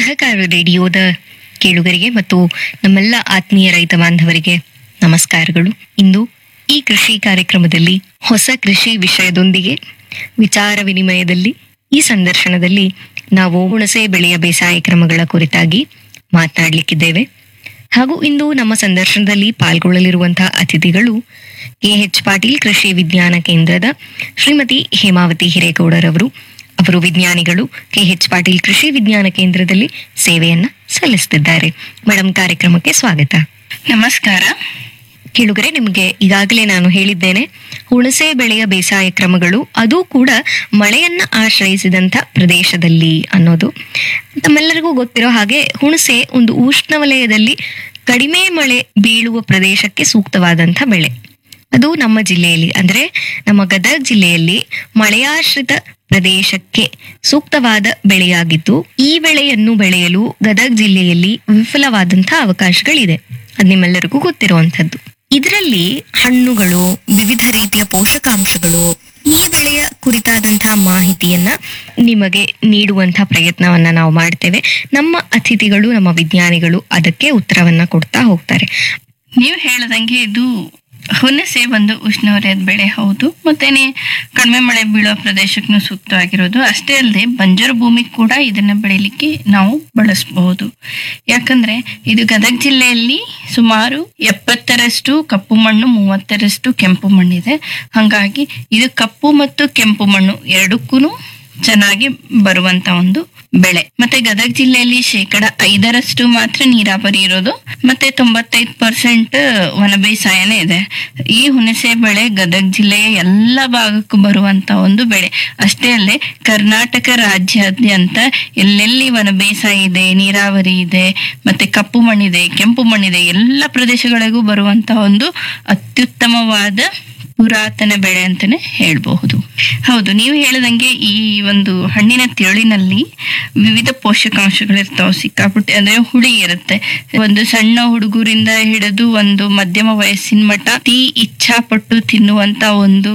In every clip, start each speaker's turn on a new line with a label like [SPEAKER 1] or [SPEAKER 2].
[SPEAKER 1] ಸಹಕಾರ ರೇಡಿಯೋದ ಕೇಳುಗರಿಗೆ ಮತ್ತು ನಮ್ಮೆಲ್ಲ ಆತ್ಮೀಯ ರೈತ ಬಾಂಧವರಿಗೆ ನಮಸ್ಕಾರಗಳು ಇಂದು ಈ ಕೃಷಿ ಕಾರ್ಯಕ್ರಮದಲ್ಲಿ ಹೊಸ ಕೃಷಿ ವಿಷಯದೊಂದಿಗೆ ವಿಚಾರ ವಿನಿಮಯದಲ್ಲಿ ಈ ಸಂದರ್ಶನದಲ್ಲಿ ನಾವು ಹುಣಸೆ ಬೆಳೆಯ ಬೇಸಾಯ ಕ್ರಮಗಳ ಕುರಿತಾಗಿ ಮಾತನಾಡಲಿಕ್ಕಿದ್ದೇವೆ ಹಾಗೂ ಇಂದು ನಮ್ಮ ಸಂದರ್ಶನದಲ್ಲಿ ಪಾಲ್ಗೊಳ್ಳಲಿರುವಂತಹ ಅತಿಥಿಗಳು ಕೆಎಚ್ ಪಾಟೀಲ್ ಕೃಷಿ ವಿಜ್ಞಾನ ಕೇಂದ್ರದ ಶ್ರೀಮತಿ ಹೇಮಾವತಿ ಹಿರೇಗೌಡರವರು ಅವರು ವಿಜ್ಞಾನಿಗಳು ಕೆಎಚ್ ಪಾಟೀಲ್ ಕೃಷಿ ವಿಜ್ಞಾನ ಕೇಂದ್ರದಲ್ಲಿ ಸೇವೆಯನ್ನ ಸಲ್ಲಿಸುತ್ತಿದ್ದಾರೆ ಮೇಡಮ್ ಕಾರ್ಯಕ್ರಮಕ್ಕೆ ಸ್ವಾಗತ
[SPEAKER 2] ನಮಸ್ಕಾರ
[SPEAKER 1] ಕೇಳುಗರೆ ನಿಮಗೆ ಈಗಾಗಲೇ ನಾನು ಹೇಳಿದ್ದೇನೆ ಹುಣಸೆ ಬೆಳೆಯ ಬೇಸಾಯ ಕ್ರಮಗಳು ಅದು ಕೂಡ ಮಳೆಯನ್ನ ಆಶ್ರಯಿಸಿದಂಥ ಪ್ರದೇಶದಲ್ಲಿ ಅನ್ನೋದು ನಮ್ಮೆಲ್ಲರಿಗೂ ಗೊತ್ತಿರೋ ಹಾಗೆ ಹುಣಸೆ ಒಂದು ಉಷ್ಣವಲಯದಲ್ಲಿ ಕಡಿಮೆ ಮಳೆ ಬೀಳುವ ಪ್ರದೇಶಕ್ಕೆ ಸೂಕ್ತವಾದಂಥ ಬೆಳೆ ಅದು ನಮ್ಮ ಜಿಲ್ಲೆಯಲ್ಲಿ ಅಂದ್ರೆ ನಮ್ಮ ಗದಗ ಜಿಲ್ಲೆಯಲ್ಲಿ ಮಳೆಯಾಶ್ರಿತ ಪ್ರದೇಶಕ್ಕೆ ಸೂಕ್ತವಾದ ಬೆಳೆಯಾಗಿದ್ದು ಈ ಬೆಳೆಯನ್ನು ಬೆಳೆಯಲು ಗದಗ ಜಿಲ್ಲೆಯಲ್ಲಿ ವಿಫಲವಾದಂತಹ ಅವಕಾಶಗಳಿದೆ ಅದು ನಿಮ್ಮೆಲ್ಲರಿಗೂ ಗೊತ್ತಿರುವಂತದ್ದು ಇದರಲ್ಲಿ ಹಣ್ಣುಗಳು ವಿವಿಧ ರೀತಿಯ ಪೋಷಕಾಂಶಗಳು ಈ ಬೆಳೆಯ ಕುರಿತಾದಂತಹ ಮಾಹಿತಿಯನ್ನ ನಿಮಗೆ ನೀಡುವಂತಹ ಪ್ರಯತ್ನವನ್ನ ನಾವು ಮಾಡ್ತೇವೆ ನಮ್ಮ ಅತಿಥಿಗಳು ನಮ್ಮ ವಿಜ್ಞಾನಿಗಳು ಅದಕ್ಕೆ ಉತ್ತರವನ್ನ ಕೊಡ್ತಾ ಹೋಗ್ತಾರೆ
[SPEAKER 2] ನೀವು ಹೇಳದಂಗೆ ಇದು ಹುಣಸೆ ಒಂದು ಉಷ್ಣವಲಯದ ಬೆಳೆ ಹೌದು ಮತ್ತೇನೆ ಕಡಿಮೆ ಮಳೆ ಬೀಳೋ ಪ್ರದೇಶಕ್ಕೂ ಸೂಕ್ತವಾಗಿರೋದು ಅಷ್ಟೇ ಅಲ್ಲದೆ ಬಂಜರು ಭೂಮಿ ಕೂಡ ಇದನ್ನ ಬೆಳಿಲಿಕ್ಕೆ ನಾವು ಬಳಸಬಹುದು ಯಾಕಂದ್ರೆ ಇದು ಗದಗ ಜಿಲ್ಲೆಯಲ್ಲಿ ಸುಮಾರು ಎಪ್ಪತ್ತರಷ್ಟು ಕಪ್ಪು ಮಣ್ಣು ಮೂವತ್ತರಷ್ಟು ಕೆಂಪು ಮಣ್ಣಿದೆ ಹಾಗಾಗಿ ಇದು ಕಪ್ಪು ಮತ್ತು ಕೆಂಪು ಮಣ್ಣು ಎರಡಕ್ಕೂ ಚೆನ್ನಾಗಿ ಬರುವಂತ ಒಂದು ಬೆಳೆ ಮತ್ತೆ ಗದಗ ಜಿಲ್ಲೆಯಲ್ಲಿ ಶೇಕಡ ಐದರಷ್ಟು ಮಾತ್ರ ನೀರಾವರಿ ಇರೋದು ಮತ್ತೆ ತೊಂಬತ್ತೈದು ಪರ್ಸೆಂಟ್ ವನ ಬೇಸಾಯನೇ ಇದೆ ಈ ಹುಣಸೆ ಬೆಳೆ ಗದಗ ಜಿಲ್ಲೆಯ ಎಲ್ಲ ಭಾಗಕ್ಕೂ ಬರುವಂತ ಒಂದು ಬೆಳೆ ಅಷ್ಟೇ ಅಲ್ಲದೆ ಕರ್ನಾಟಕ ರಾಜ್ಯಾದ್ಯಂತ ಎಲ್ಲೆಲ್ಲಿ ವನ ಬೇಸಾಯ ಇದೆ ನೀರಾವರಿ ಇದೆ ಮತ್ತೆ ಕಪ್ಪು ಮಣ್ಣಿದೆ ಕೆಂಪು ಮಣ್ಣಿದೆ ಎಲ್ಲ ಪ್ರದೇಶಗಳಿಗೂ ಬರುವಂತ ಒಂದು ಅತ್ಯುತ್ತಮವಾದ ಪುರಾತನ ಬೆಳೆ ಅಂತಾನೆ ಹೇಳ್ಬಹುದು ಹೌದು ನೀವು ಹೇಳಿದಂಗೆ ಈ ಒಂದು ಹಣ್ಣಿನ ತಿರುಳಿನಲ್ಲಿ ವಿವಿಧ ಪೋಷಕಾಂಶಗಳಿರ್ತಾವೆ ಸಿಕ್ಕಾಪಟ್ಟೆ ಅಂದ್ರೆ ಹುಳಿ ಇರುತ್ತೆ ಒಂದು ಸಣ್ಣ ಹುಡುಗರಿಂದ ಹಿಡಿದು ಒಂದು ಮಧ್ಯಮ ವಯಸ್ಸಿನ ಮಟ್ಟ ಅತಿ ಇಚ್ಛಾಪಟ್ಟು ತಿನ್ನುವಂತ ಒಂದು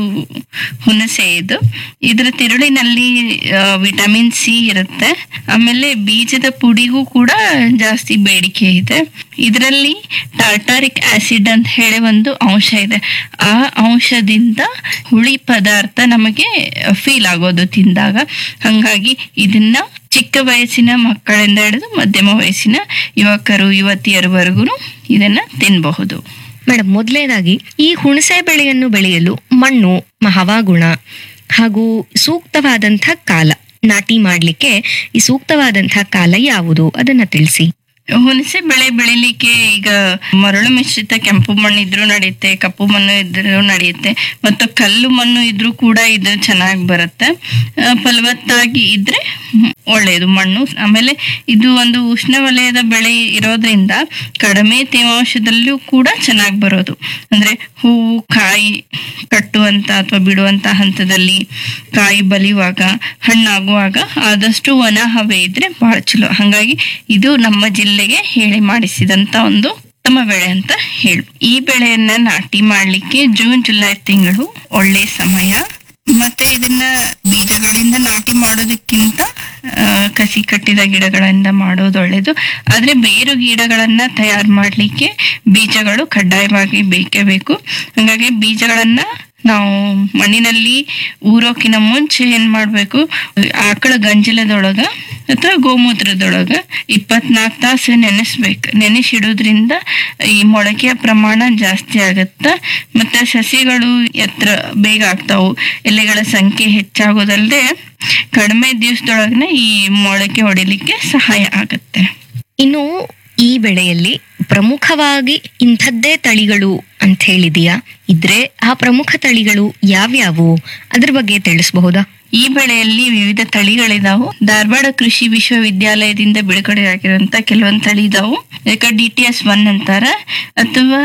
[SPEAKER 2] ಹುಣಸೆ ಇದು ಇದರ ತಿರುಳಿನಲ್ಲಿ ವಿಟಮಿನ್ ಸಿ ಇರುತ್ತೆ ಆಮೇಲೆ ಬೀಜದ ಪುಡಿಗೂ ಕೂಡ ಜಾಸ್ತಿ ಬೇಡಿಕೆ ಇದೆ ಇದರಲ್ಲಿ ಟಾರ್ಟಾರಿಕ್ ಆಸಿಡ್ ಅಂತ ಹೇಳಿ ಒಂದು ಅಂಶ ಇದೆ ಆ ಅಂಶದಿಂದ ಹುಳಿ ಪದಾರ್ಥ ನಮಗೆ ಫೀಲ್ ಆಗೋದು ತಿಂದಾಗ ಹಂಗಾಗಿ ಇದನ್ನ ಚಿಕ್ಕ ವಯಸ್ಸಿನ ಮಕ್ಕಳಿಂದ ಹಿಡಿದು ಮಧ್ಯಮ ವಯಸ್ಸಿನ ಯುವಕರು ಯುವತಿಯರವರೆಗೂ ಇದನ್ನ ತಿನ್ನಬಹುದು
[SPEAKER 1] ಮೇಡಮ್ ಮೊದಲನೇದಾಗಿ ಈ ಹುಣಸೆ ಬೆಳೆಯನ್ನು ಬೆಳೆಯಲು ಮಣ್ಣು ಹವಾಗುಣ ಹಾಗೂ ಸೂಕ್ತವಾದಂಥ ಕಾಲ ನಾಟಿ ಮಾಡ್ಲಿಕ್ಕೆ ಈ ಸೂಕ್ತವಾದಂಥ ಕಾಲ ಯಾವುದು ಅದನ್ನ ತಿಳಿಸಿ
[SPEAKER 2] ಹುಣಸೆ ಬೆಳೆ ಬೆಳಿಲಿಕ್ಕೆ ಈಗ ಮರಳು ಮಿಶ್ರಿತ ಕೆಂಪು ಮಣ್ಣು ಇದ್ರೂ ನಡೆಯುತ್ತೆ ಕಪ್ಪು ಮಣ್ಣು ಇದ್ರೂ ನಡೆಯುತ್ತೆ ಮತ್ತು ಕಲ್ಲು ಮಣ್ಣು ಇದ್ರೂ ಕೂಡ ಇದು ಚೆನ್ನಾಗಿ ಬರುತ್ತೆ ಆ, ಫಲವತ್ತಾಗಿ ಇದ್ರೆ ಹ್ಮ್, ಒಳ್ಳೆಯದು ಮಣ್ಣು ಆಮೇಲೆ ಇದು ಒಂದು ಉಷ್ಣವಲಯದ ಬೆಳೆ ಇರೋದ್ರಿಂದ ಕಡಿಮೆ ತೇವಾಂಶದಲ್ಲೂ ಕೂಡ ಚೆನ್ನಾಗಿ ಬರೋದು ಅಂದ್ರೆ ಹೂವು ಕಾಯಿ ಕಟ್ಟುವಂತ ಅಥವಾ ಬಿಡುವಂತ ಹಂತದಲ್ಲಿ ಕಾಯಿ ಬಲಿಯುವಾಗ ಹಣ್ಣಾಗುವಾಗ ಆದಷ್ಟು ಒಣ ಹವೆ ಇದ್ರೆ ಬಹಳ ಚಲೋ ಹಾಗಾಗಿ ಇದು ನಮ್ಮ ಜಿಲ್ಲೆಗೆ ಹೇಳಿ ಮಾಡಿಸಿದಂತ ಒಂದು ಉತ್ತಮ ಬೆಳೆ ಅಂತ ಹೇಳಿ ಈ ಬೆಳೆಯನ್ನ ನಾಟಿ ಮಾಡ್ಲಿಕ್ಕೆ ಜೂನ್ ಜುಲೈ ತಿಂಗಳು ಒಳ್ಳೆ ಸಮಯ ಮತ್ತೆ ಇದನ್ನ ಬೀಜಗಳಿಂದ ನಾಟಿ ಮಾಡೋದಕ್ಕಿಂತ ಆ, ಕಸಿ ಕಟ್ಟಿದ ಗಿಡಗಳಿಂದ ಮಾಡೋದು ಒಳ್ಳೇದು ಆದ್ರೆ ಬೇರು ಗಿಡಗಳನ್ನ ತಯಾರು ಮಾಡ್ಲಿಕ್ಕೆ ಬೀಜಗಳು ಕಡ್ಡಾಯವಾಗಿ ಬೇಕೇ ಬೇಕು ಹಾಗಾಗಿ ಬೀಜಗಳನ್ನ ನಾವು ಮಣ್ಣಿನಲ್ಲಿ ಊರೋಕಿನ ಮುಂಚೆ ಏನ್ ಮಾಡ್ಬೇಕು ಆಕಳ ಗಂಜಲದೊಳಗ ಅಥವಾ ಗೋಮೂತ್ರದೊಳಗ ಇಪ್ಪತ್ನಾಲ್ಕು ತಾಸು ನೆನೆಸ್ಬೇಕು ನೆನೆಸಿಡೋದ್ರಿಂದ ಈ ಮೊಳಕೆಯ ಪ್ರಮಾಣ ಜಾಸ್ತಿ ಆಗತ್ತ ಮತ್ತೆ ಸಸಿಗಳು ಎತ್ತರ ಬೇಗ ಆಗ್ತಾವು ಎಲೆಗಳ ಸಂಖ್ಯೆ ಹೆಚ್ಚಾಗೋದಲ್ಲದೆ ಕಡಿಮೆ ದಿವಸದೊಳಗನೆ ಈ ಮೊಳಕೆ ಹೊಡಿಲಿಕ್ಕೆ ಸಹಾಯ ಆಗತ್ತೆ
[SPEAKER 1] ಇನ್ನು ಈ ಬೆಳೆಯಲ್ಲಿ ಪ್ರಮುಖವಾಗಿ ಇಂಥದ್ದೇ ತಳಿಗಳು ಅಂತ ಹೇಳಿದೆಯಾ ಇದ್ರೆ ಆ ಪ್ರಮುಖ ತಳಿಗಳು ಯಾವ್ಯಾವು ಅದ್ರ ಬಗ್ಗೆ ತಿಳಿಸಬಹುದಾ
[SPEAKER 2] ಈ ಬೆಳೆಯಲ್ಲಿ ವಿವಿಧ ತಳಿಗಳಿದಾವು ಧಾರವಾಡ ಕೃಷಿ ವಿಶ್ವವಿದ್ಯಾಲಯದಿಂದ ಬಿಡುಗಡೆ ಆಗಿರುವಂತ ಕೆಲವೊಂದು ತಳಿ ಇದಾವು ಯಾಕೆ ಡಿ ಟಿ ಎಸ್ ಒನ್ ಅಂತಾರ ಅಥವಾ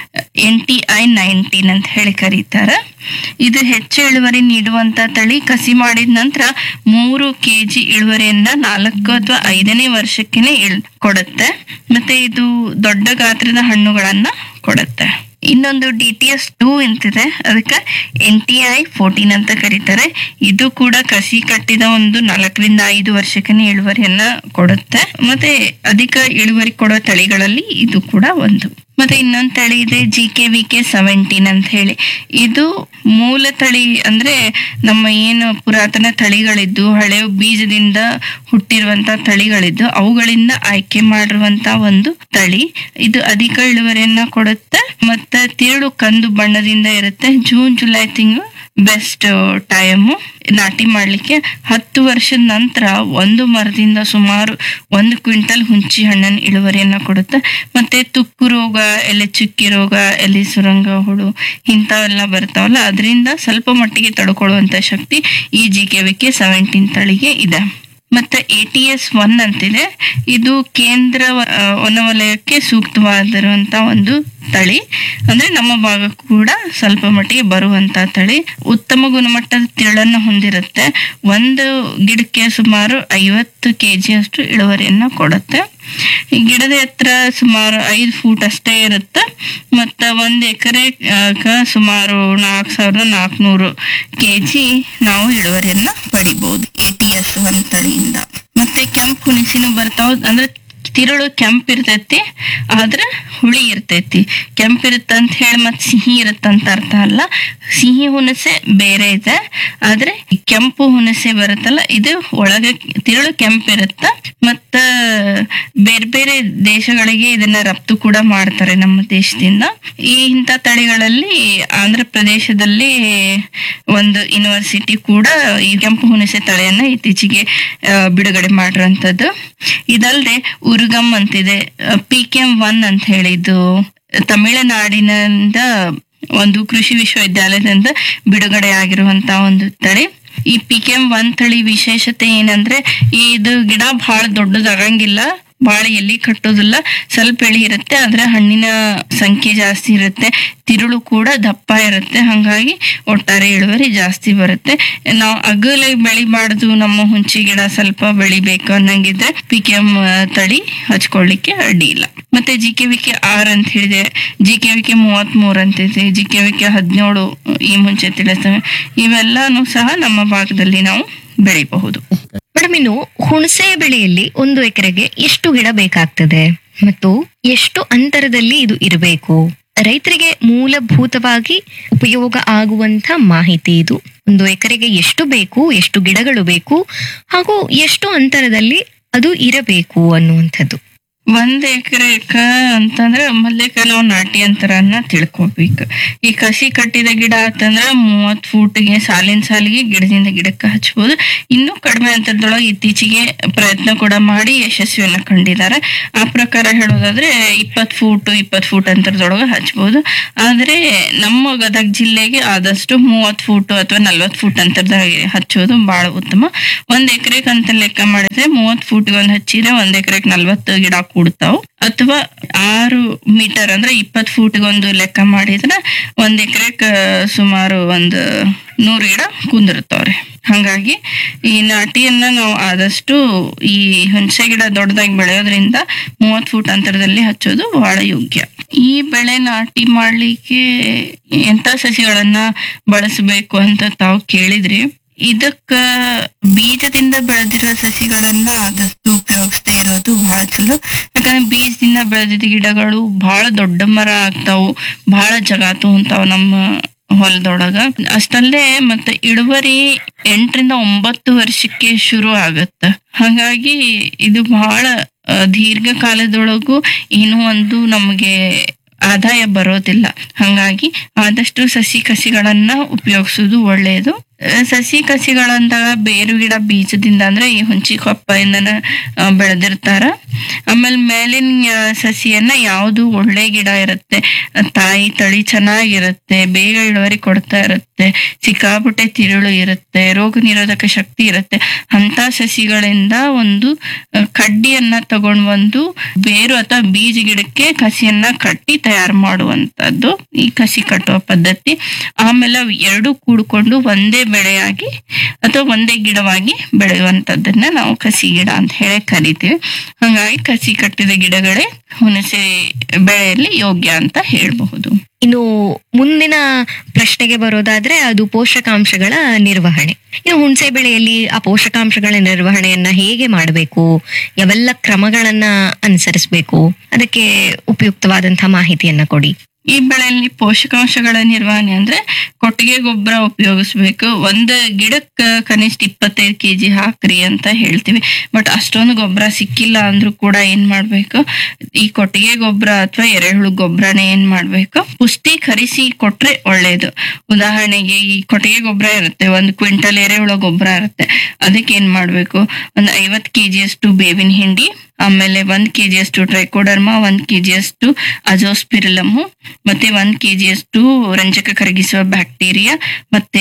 [SPEAKER 2] ಎನ್ ಟಿ ಐ ನೈನ್ಟೀನ್ ಅಂತ ಹೇಳಿ ಕರೀತಾರ ಇದು ಹೆಚ್ಚು ಇಳುವರಿ ನೀಡುವಂತ ತಳಿ ಕಸಿ ಮಾಡಿದ ನಂತರ ಮೂರು ಕೆಜಿ ಇಳುವರಿಯನ್ನ ನಾಲ್ಕು ಅಥವಾ ಐದನೇ ವರ್ಷಕ್ಕೆನೆ ಇಳ್ ಕೊಡುತ್ತೆ ಮತ್ತೆ ಇದು ದೊಡ್ಡ ಗಾತ್ರದ ಹಣ್ಣುಗಳನ್ನ ಕೊಡುತ್ತೆ ಇನ್ನೊಂದು ಡಿ ಟಿ ಎಸ್ ಟೂ ಅಂತಿದೆ ಅದಕ್ಕೆ ಎನ್ ಟಿ ಐ ಫೋರ್ಟೀನ್ ಅಂತ ಕರೀತಾರೆ ಇದು ಕೂಡ ಕಸಿ ಕಟ್ಟಿದ ಒಂದು ನಾಲ್ಕರಿಂದ ಐದು ವರ್ಷಕ್ಕೆ ಇಳುವರಿಯನ್ನ ಕೊಡುತ್ತೆ ಮತ್ತೆ ಅಧಿಕ ಇಳುವರಿ ಕೊಡೋ ತಳಿಗಳಲ್ಲಿ ಇದು ಕೂಡ ಒಂದು ಮತ್ತೆ ಇನ್ನೊಂದು ತಳಿ ಇದೆ G K V K seventeen ಅಂತ ಹೇಳಿ ಇದು ಮೂಲ ತಳಿ ಅಂದ್ರೆ ನಮ್ಮ ಏನು ಪುರಾತನ ತಳಿಗಳಿದ್ದು ಹಳೆ ಬೀಜದಿಂದ ಹುಟ್ಟಿರುವಂತ ತಳಿಗಳಿದ್ದು ಅವುಗಳಿಂದ ಆಯ್ಕೆ ಮಾಡಿರುವಂತ ಒಂದು ತಳಿ ಇದು ಅಧಿಕ ಇಳುವರಿಯನ್ನ ಕೊಡುತ್ತೆ ಮತ್ತೆ ತಿರುಳು ಕಂದು ಬಣ್ಣದಿಂದ ಇರುತ್ತೆ ಜೂನ್ ಜುಲೈ ತಿಂಗಳು ಬೆಸ್ಟ್ ಟೈಮು ನಾಟಿ ಮಾಡಲಿಕ್ಕೆ ಹತ್ತು ವರ್ಷದ ನಂತರ ಒಂದು ಮರದಿಂದ ಸುಮಾರು ಒಂದು ಕ್ವಿಂಟಲ್ ಹುಂಚಿ ಹಣ್ಣಿನ ಇಳುವರಿಯನ್ನ ಕೊಡುತ್ತೆ ಮತ್ತೆ ತುಕ್ಕು ರೋಗ ಎಲೆ ಚುಕ್ಕಿ ರೋಗ ಎಲೆ ಸುರಂಗ ಹುಳು ಇಂಥವೆಲ್ಲ ಬರ್ತಾವಲ್ಲ ಅದರಿಂದ ಸ್ವಲ್ಪ ಮಟ್ಟಿಗೆ ತಡ್ಕೊಳ್ಳುವಂತ ಶಕ್ತಿ ಈ G K V K seventeen ತಳಿಗೆ ಇದೆ ಮತ್ತೆ ಎ ಟಿ ಎಸ್ ಒನ್ ಅಂತಿದೆ ಇದು ಕೇಂದ್ರ ಆ, ವನವಲಯಕ್ಕೆ ಸೂಕ್ತವಾಗಿರುವಂತ ಒಂದು ತಳಿ ಅಂದ್ರೆ ನಮ್ಮ ಭಾಗಕ್ಕೂ ಕೂಡ ಸ್ವಲ್ಪ ಮಟ್ಟಿಗೆ ಬರುವಂತ ತಳಿ ಉತ್ತಮ ಗುಣಮಟ್ಟದ ತಿಳನ್ನು ಹೊಂದಿರುತ್ತೆ ಒಂದು ಗಿಡಕ್ಕೆ ಸುಮಾರು ಐವತ್ತು ಕೆ ಅಷ್ಟು ಇಳುವರಿಯನ್ನ ಕೊಡುತ್ತೆ ಈ ಗಿಡದ ಎತ್ತರ ಸುಮಾರು ಐದು ಫೂಟ್ ಅಷ್ಟೇ ಇರುತ್ತೆ ಮತ್ತು ಒಂದು ಎಕರೆ ಸುಮಾರು ನಾಲ್ಕು ಸಾವಿರದ ನಾಲ್ಕುನೂರು ಕೆ ಜಿ ನಾವು ಇಳುವರಿಯನ್ನ ಪಡಿಬಹುದು ಎ ಟಿ ಎಸ್ ಒಂದು ತಳಿಯಿಂದ ಮತ್ತೆ ಕೆಂಪು ಹುಣಸಿನೂ ಬರ್ತಾವ ಅಂದ್ರೆ ತಿರುಳು ಕೆಂಪ್ ಇರ್ತೈತಿ ಆದ್ರೆ ಹುಳಿ ಇರ್ತೈತಿ ಕೆಂಪ್ ಇರುತ್ತೆ ಅಂತ ಹೇಳಿ ಮತ್ತೆ ಸಿಹಿ ಇರುತ್ತಂತ ಅರ್ಥ ಅಲ್ಲ ಸಿಹಿ ಹುಣಸೆ ಬೇರೆ ಇದೆ ಆದ್ರೆ ಈ ಕೆಂಪು ಹುಣಸೆ ಬರುತ್ತಲ್ಲ ಇದು ಒಳಗೆ ತಿರುಳು ಕೆಂಪಿರುತ್ತ ಮತ್ತ ಬೇರೆ ಬೇರೆ ದೇಶಗಳಿಗೆ ಇದನ್ನ ರಫ್ತು ಕೂಡ ಮಾಡ್ತಾರೆ ನಮ್ಮ ದೇಶದಿಂದ ಈ ಇಂಥ ತಳಿಗಳಲ್ಲಿ ಆಂಧ್ರ ಪ್ರದೇಶದಲ್ಲಿ ಒಂದು ಯೂನಿವರ್ಸಿಟಿ ಕೂಡ ಈ ಕೆಂಪು ಹುಣಸೆ ತಳಿಯನ್ನ ಇತ್ತೀಚೆಗೆ ಆ, ಬಿಡುಗಡೆ ಮಾಡಿರುವಂತದ್ದು ಇದಲ್ಲದೆ ಉರ್ಗಮ್ ಅಂತಿದೆ ಪಿ ಕೆ ಎಂ ಒನ್ ಅಂತ ಹೇಳಿದ್ದು ತಮಿಳುನಾಡಿನಿಂದ ಒಂದು ಕೃಷಿ ವಿಶ್ವವಿದ್ಯಾಲಯದಿಂದ ಬಿಡುಗಡೆ ಆಗಿರುವಂತ ಒಂದು ತಳಿ ಈ ಪಿ ಕೆ ಎಂ ಒನ್ ತಳಿ ವಿಶೇಷತೆ ಏನಂದ್ರೆ ಇದು ಗಿಡ ಬಹಳ ದೊಡ್ಡದಾಗಂಗಿಲ್ಲ ಬಾಳ ಎಲ್ಲಿ ಕಟ್ಟೋದಿಲ್ಲ ಸ್ವಲ್ಪ ಎಳಿ ಇರುತ್ತೆ ಆದ್ರೆ ಹಣ್ಣಿನ ಸಂಖ್ಯೆ ಜಾಸ್ತಿ ಇರುತ್ತೆ ತಿರುಳು ಕೂಡ ದಪ್ಪ ಇರುತ್ತೆ ಹಂಗಾಗಿ ಒಟ್ಟಾರೆ ಇಳುವರಿ ಜಾಸ್ತಿ ಬರುತ್ತೆ ನಾವು ಅಗಲ ಬೆಳಿಬಾರ್ದು ನಮ್ಮ ಹುಂಚಿ ಗಿಡ ಸ್ವಲ್ಪ ಬೆಳಿಬೇಕು ಅನ್ನಂಗಿದ್ರೆ ಪಿ ಕೆ ಎಂ ತಳಿ ಹಚ್ಕೊಳ್ಳಿಕ್ಕೆ ಅಡ್ಡಿ ಇಲ್ಲ ಮತ್ತೆ G K V K R ಅಂತ ಹೇಳಿದೆ ಜಿ ಕೆ ವಿ ಕೆ ಮೂವತ್ತ್ ಮೂರ್ ಅಂತಿದೆ ಜಿ ಕೆ ವಿ ಕೆ ಹದಿನೇಳು ಈ ಮುಂಚೆ ತಿಳಿಸ್ತವೆ ಇವೆಲ್ಲಾನು ಸಹ ನಮ್ಮ ಭಾಗದಲ್ಲಿ ನಾವು ಬೆಳಿಬಹುದು
[SPEAKER 1] ಮೇಡಮ್ ಇನ್ನು ಹುಣಸೆ ಬೆಳೆಯಲ್ಲಿ ಒಂದು ಎಕರೆಗೆ ಎಷ್ಟು ಗಿಡ ಬೇಕಾಗ್ತದೆ ಮತ್ತು ಎಷ್ಟು ಅಂತರದಲ್ಲಿ ಇದು ಇರಬೇಕು ರೈತರಿಗೆ ಮೂಲಭೂತವಾಗಿ ಉಪಯೋಗ ಆಗುವಂತ ಮಾಹಿತಿ ಇದು ಒಂದು ಎಕರೆಗೆ ಎಷ್ಟು ಬೇಕು ಎಷ್ಟು ಗಿಡಗಳು ಬೇಕು ಹಾಗೂ ಎಷ್ಟು ಅಂತರದಲ್ಲಿ ಅದು ಇರಬೇಕು ಅನ್ನುವಂಥದ್ದು
[SPEAKER 2] ಒಂದ್ ಎಕರೆಕ ಅಂತಂದ್ರ ಮೊದ್ಲೇಕ ನಾವು ನಾಟಿ ಅಂತರನ್ನ ತಿಳ್ಕೊಬೇಕು ಈ ಕಸಿ ಕಟ್ಟಿದ ಗಿಡ ಆತಂದ್ರ ಮೂವತ್ ಫೂಟ್ಗೆ ಸಾಲಿನ ಸಾಲಿಗೆ ಗಿಡದಿಂದ ಗಿಡಕ್ಕೆ ಹಚ್ಬೋದು ಇನ್ನೂ ಕಡಿಮೆ ಅಂತರದೊಳಗೆ ಇತ್ತೀಚೆಗೆ ಪ್ರಯತ್ನ ಕೂಡ ಮಾಡಿ ಯಶಸ್ವಿಯನ್ನ ಕಂಡಿದ್ದಾರೆ ಆ ಪ್ರಕಾರ ಹೇಳೋದಾದ್ರೆ ಇಪ್ಪತ್ ಫೂಟ್ ಇಪ್ಪತ್ ಫೂಟ್ ಅಂತರದೊಳಗೆ ಹಚ್ಬೋದು ಆದ್ರೆ ನಮ್ಮ ಗದಗ ಜಿಲ್ಲೆಗೆ ಆದಷ್ಟು ಮೂವತ್ ಫೂಟ್ ಅಥವಾ ನಲ್ವತ್ ಫೂಟ್ ಅಂತರದಾಗ ಹಚ್ಚೋದು ಬಹಳ ಉತ್ತಮ ಒಂದ್ ಎಕರೆಗೆ ಅಂತ ಲೆಕ್ಕ ಮಾಡಿದ್ರೆ ಮೂವತ್ ಫೂಟ್ ಒಂದ್ ಹಚ್ಚಿದ್ರೆ ಒಂದ್ ಎಕರೆಗೆ ನಲ್ವತ್ತು ಗಿಡ ಕೂಡ್ತಾವ್ ಅಥವಾ ಆರು ಮೀಟರ್ ಅಂದ್ರೆ ಇಪ್ಪತ್ ಫೂಟ್ ಒಂದು ಲೆಕ್ಕ ಮಾಡಿದ್ರೆ ಒಂದ್ ಎಕರೆಕ್ ಸುಮಾರು ಒಂದು ನೂರು ಗಿಡ ಕುಂದಿರ್ತಾವ್ರಿ ಹಂಗಾಗಿ ಈ ನಾಟಿಯನ್ನ ನಾವು ಆದಷ್ಟು ಈ ಹುಣಸೆ ಗಿಡ ದೊಡ್ಡದಾಗಿ ಬೆಳೆಯೋದ್ರಿಂದ ಮೂವತ್ ಫೂಟ್ ಅಂತರದಲ್ಲಿ ಹಚ್ಚೋದು ಬಹಳ ಯೋಗ್ಯ ಈ ಬೆಳೆ ನಾಟಿ ಮಾಡ್ಲಿಕ್ಕೆ ಎಂತ ಸಸಿಗಳನ್ನ ಬಳಸಬೇಕು ಅಂತ ತಾವು ಕೇಳಿದ್ರಿ ಇದಕ್ಕ ಬೀಜದಿಂದ ಬೆಳೆದಿರೋ ಸಸಿಗಳನ್ನ ಆದಷ್ಟು ಉಪಯೋಗಿಸ್ತಾ ಇರೋದು ಬಹಳ ಚಲೋ ಯಾಕಂದ್ರೆ ಬೀಜದಿಂದ ಬೆಳೆದಿದ್ದ ಗಿಡಗಳು ಬಹಳ ದೊಡ್ಡ ಮರ ಆಗ್ತಾವು ಬಹಳ ಜಗ ತಗೊಂತಾವ ನಮ್ಮ ಹೊಲದೊಳಗ ಅಷ್ಟಲ್ಲದೆ ಮತ್ತೆ ಇಳುವರಿ ಎಂಟರಿಂದ ಒಂಬತ್ತು ವರ್ಷಕ್ಕೆ ಶುರು ಆಗತ್ತ ಹಾಗಾಗಿ ಇದು ಬಹಳ ಆ, ದೀರ್ಘಕಾಲದೊಳಗೂ ಏನೋ ಒಂದು ನಮಗೆ ಆದಾಯ ಬರೋದಿಲ್ಲ ಹಾಗಾಗಿ ಆದಷ್ಟು ಸಸಿ ಕಸಿಗಳನ್ನ ಉಪಯೋಗಿಸೋದು ಒಳ್ಳೆಯದು ಆ, ಸಸಿ ಕಸಿಗಳಂದಾಗ ಬೇರು ಗಿಡ ಬೀಜದಿಂದ ಅಂದ್ರೆ ಈ ಹುಂಚಿ ಕೊಪ್ಪೆಯಿಂದನ ಆ, ಬೆಳೆದಿರ್ತಾರ ಆಮೇಲೆ ಮೇಲಿನ ಆ, ಸಸಿಯನ್ನ ಯಾವುದು ಒಳ್ಳೆ ಗಿಡ ಇರುತ್ತೆ ಆ, ತಾಯಿ ತಳಿ ಚೆನ್ನಾಗಿರುತ್ತೆ ಬೇಗ ಇಳುವರಿ ಕೊಡ್ತಾ ಇರುತ್ತೆ ಸಿಕ್ಕಾಪಟ್ಟೆ ತಿರುಳು ಇರುತ್ತೆ ರೋಗ ನಿರೋಧಕ ಶಕ್ತಿ ಇರುತ್ತೆ ಅಂತ ಸಸಿಗಳಿಂದ ಒಂದು ಆ, ಕಡ್ಡಿಯನ್ನ ತಗೊಂಡ್ ಬಂದು ಬೇರು ಅಥವಾ ಬೀಜ ಗಿಡಕ್ಕೆ ಕಸಿಯನ್ನ ಕಟ್ಟಿ ತಯಾರು ಮಾಡುವಂತದ್ದು ಈ ಕಸಿ ಕಟ್ಟುವ ಪದ್ಧತಿ ಆಮೇಲೆ ಅವು ಎರಡು ಕೂಡ್ಕೊಂಡು ಒಂದೇ ಬೆಳೆಯಾಗಿ ಅಥವಾ ಒಂದೇ ಗಿಡವಾಗಿ ಬೆಳೆಯುವಂತದ್ದನ್ನ ನಾವು ಕಸಿ ಗಿಡ ಅಂತ ಹೇಳಿ ಕರಿತೀವಿ ಹಾಗಾಗಿ ಕಸಿ ಕಟ್ಟಿದ ಗಿಡಗಳೇ ಹುಣಸೆ ಬೆಳೆಯಲ್ಲಿ ಯೋಗ್ಯ ಅಂತ ಹೇಳಬಹುದು
[SPEAKER 1] ಇನ್ನು ಮುಂದಿನ ಪ್ರಶ್ನೆಗೆ ಬರೋದಾದ್ರೆ ಅದು ಪೋಷಕಾಂಶಗಳ ನಿರ್ವಹಣೆ ಇನ್ನು ಹುಣಸೆ ಬೆಳೆಯಲ್ಲಿ ಆ ಪೋಷಕಾಂಶಗಳ ನಿರ್ವಹಣೆಯನ್ನ ಹೇಗೆ ಮಾಡಬೇಕು ಯಾವೆಲ್ಲ ಕ್ರಮಗಳನ್ನ ಅನುಸರಿಸಬೇಕು ಅದಕ್ಕೆ ಉಪಯುಕ್ತವಾದಂತಹ ಮಾಹಿತಿಯನ್ನ ಕೊಡಿ
[SPEAKER 2] ಈ ಬೆಳೆಯಲ್ಲಿ ಪೋಷಕಾಂಶಗಳ ನಿರ್ವಹಣೆ ಅಂದ್ರೆ ಕೊಟ್ಟಿಗೆ ಗೊಬ್ಬರ ಉಪಯೋಗಿಸ್ಬೇಕು ಒಂದು ಗಿಡಕ್ಕೆ ಕನಿಷ್ಠ ಇಪ್ಪತ್ತೈದು ಕೆಜಿ ಹಾಕ್ರಿ ಅಂತ ಹೇಳ್ತೀವಿ ಬಟ್ ಅಷ್ಟೊಂದು ಗೊಬ್ಬರ ಸಿಕ್ಕಿಲ್ಲ ಅಂದ್ರೂ ಕೂಡ ಏನ್ ಮಾಡ್ಬೇಕು ಈ ಕೊಟ್ಟಿಗೆ ಗೊಬ್ಬರ ಅಥವಾ ಎರೆಹುಳು ಗೊಬ್ಬರನೇ ಏನ್ ಮಾಡ್ಬೇಕು ಪುಷ್ಟೀಕರಿಸಿ ಕೊಟ್ರೆ ಒಳ್ಳೇದು ಉದಾಹರಣೆಗೆ ಈ ಕೊಟ್ಟಿಗೆ ಗೊಬ್ಬರ ಇರುತ್ತೆ ಒಂದು ಕ್ವಿಂಟಲ್ ಎರೆಹುಳ ಗೊಬ್ಬರ ಇರುತ್ತೆ ಅದಕ್ಕೆ ಏನ್ ಮಾಡ್ಬೇಕು ಒಂದು ಐವತ್ ಕೆಜಿ ಅಷ್ಟು ಬೇವಿನ ಹಿಂಡಿ ಆಮೇಲೆ ಒಂದ್ ಕೆಜಿ ಅಷ್ಟು ಟ್ರೈಕೋಡರ್ಮಾ ಒಂದ್ ಕೆಜಿ ಅಷ್ಟು ಅಜೋಸ್ಪಿರಿಲಮು ಮತ್ತೆ ಒಂದ್ ಕೆಜಿ ಅಷ್ಟು ರಂಜಕ ಕರಗಿಸುವ ಬ್ಯಾಕ್ಟೀರಿಯಾ ಮತ್ತೆ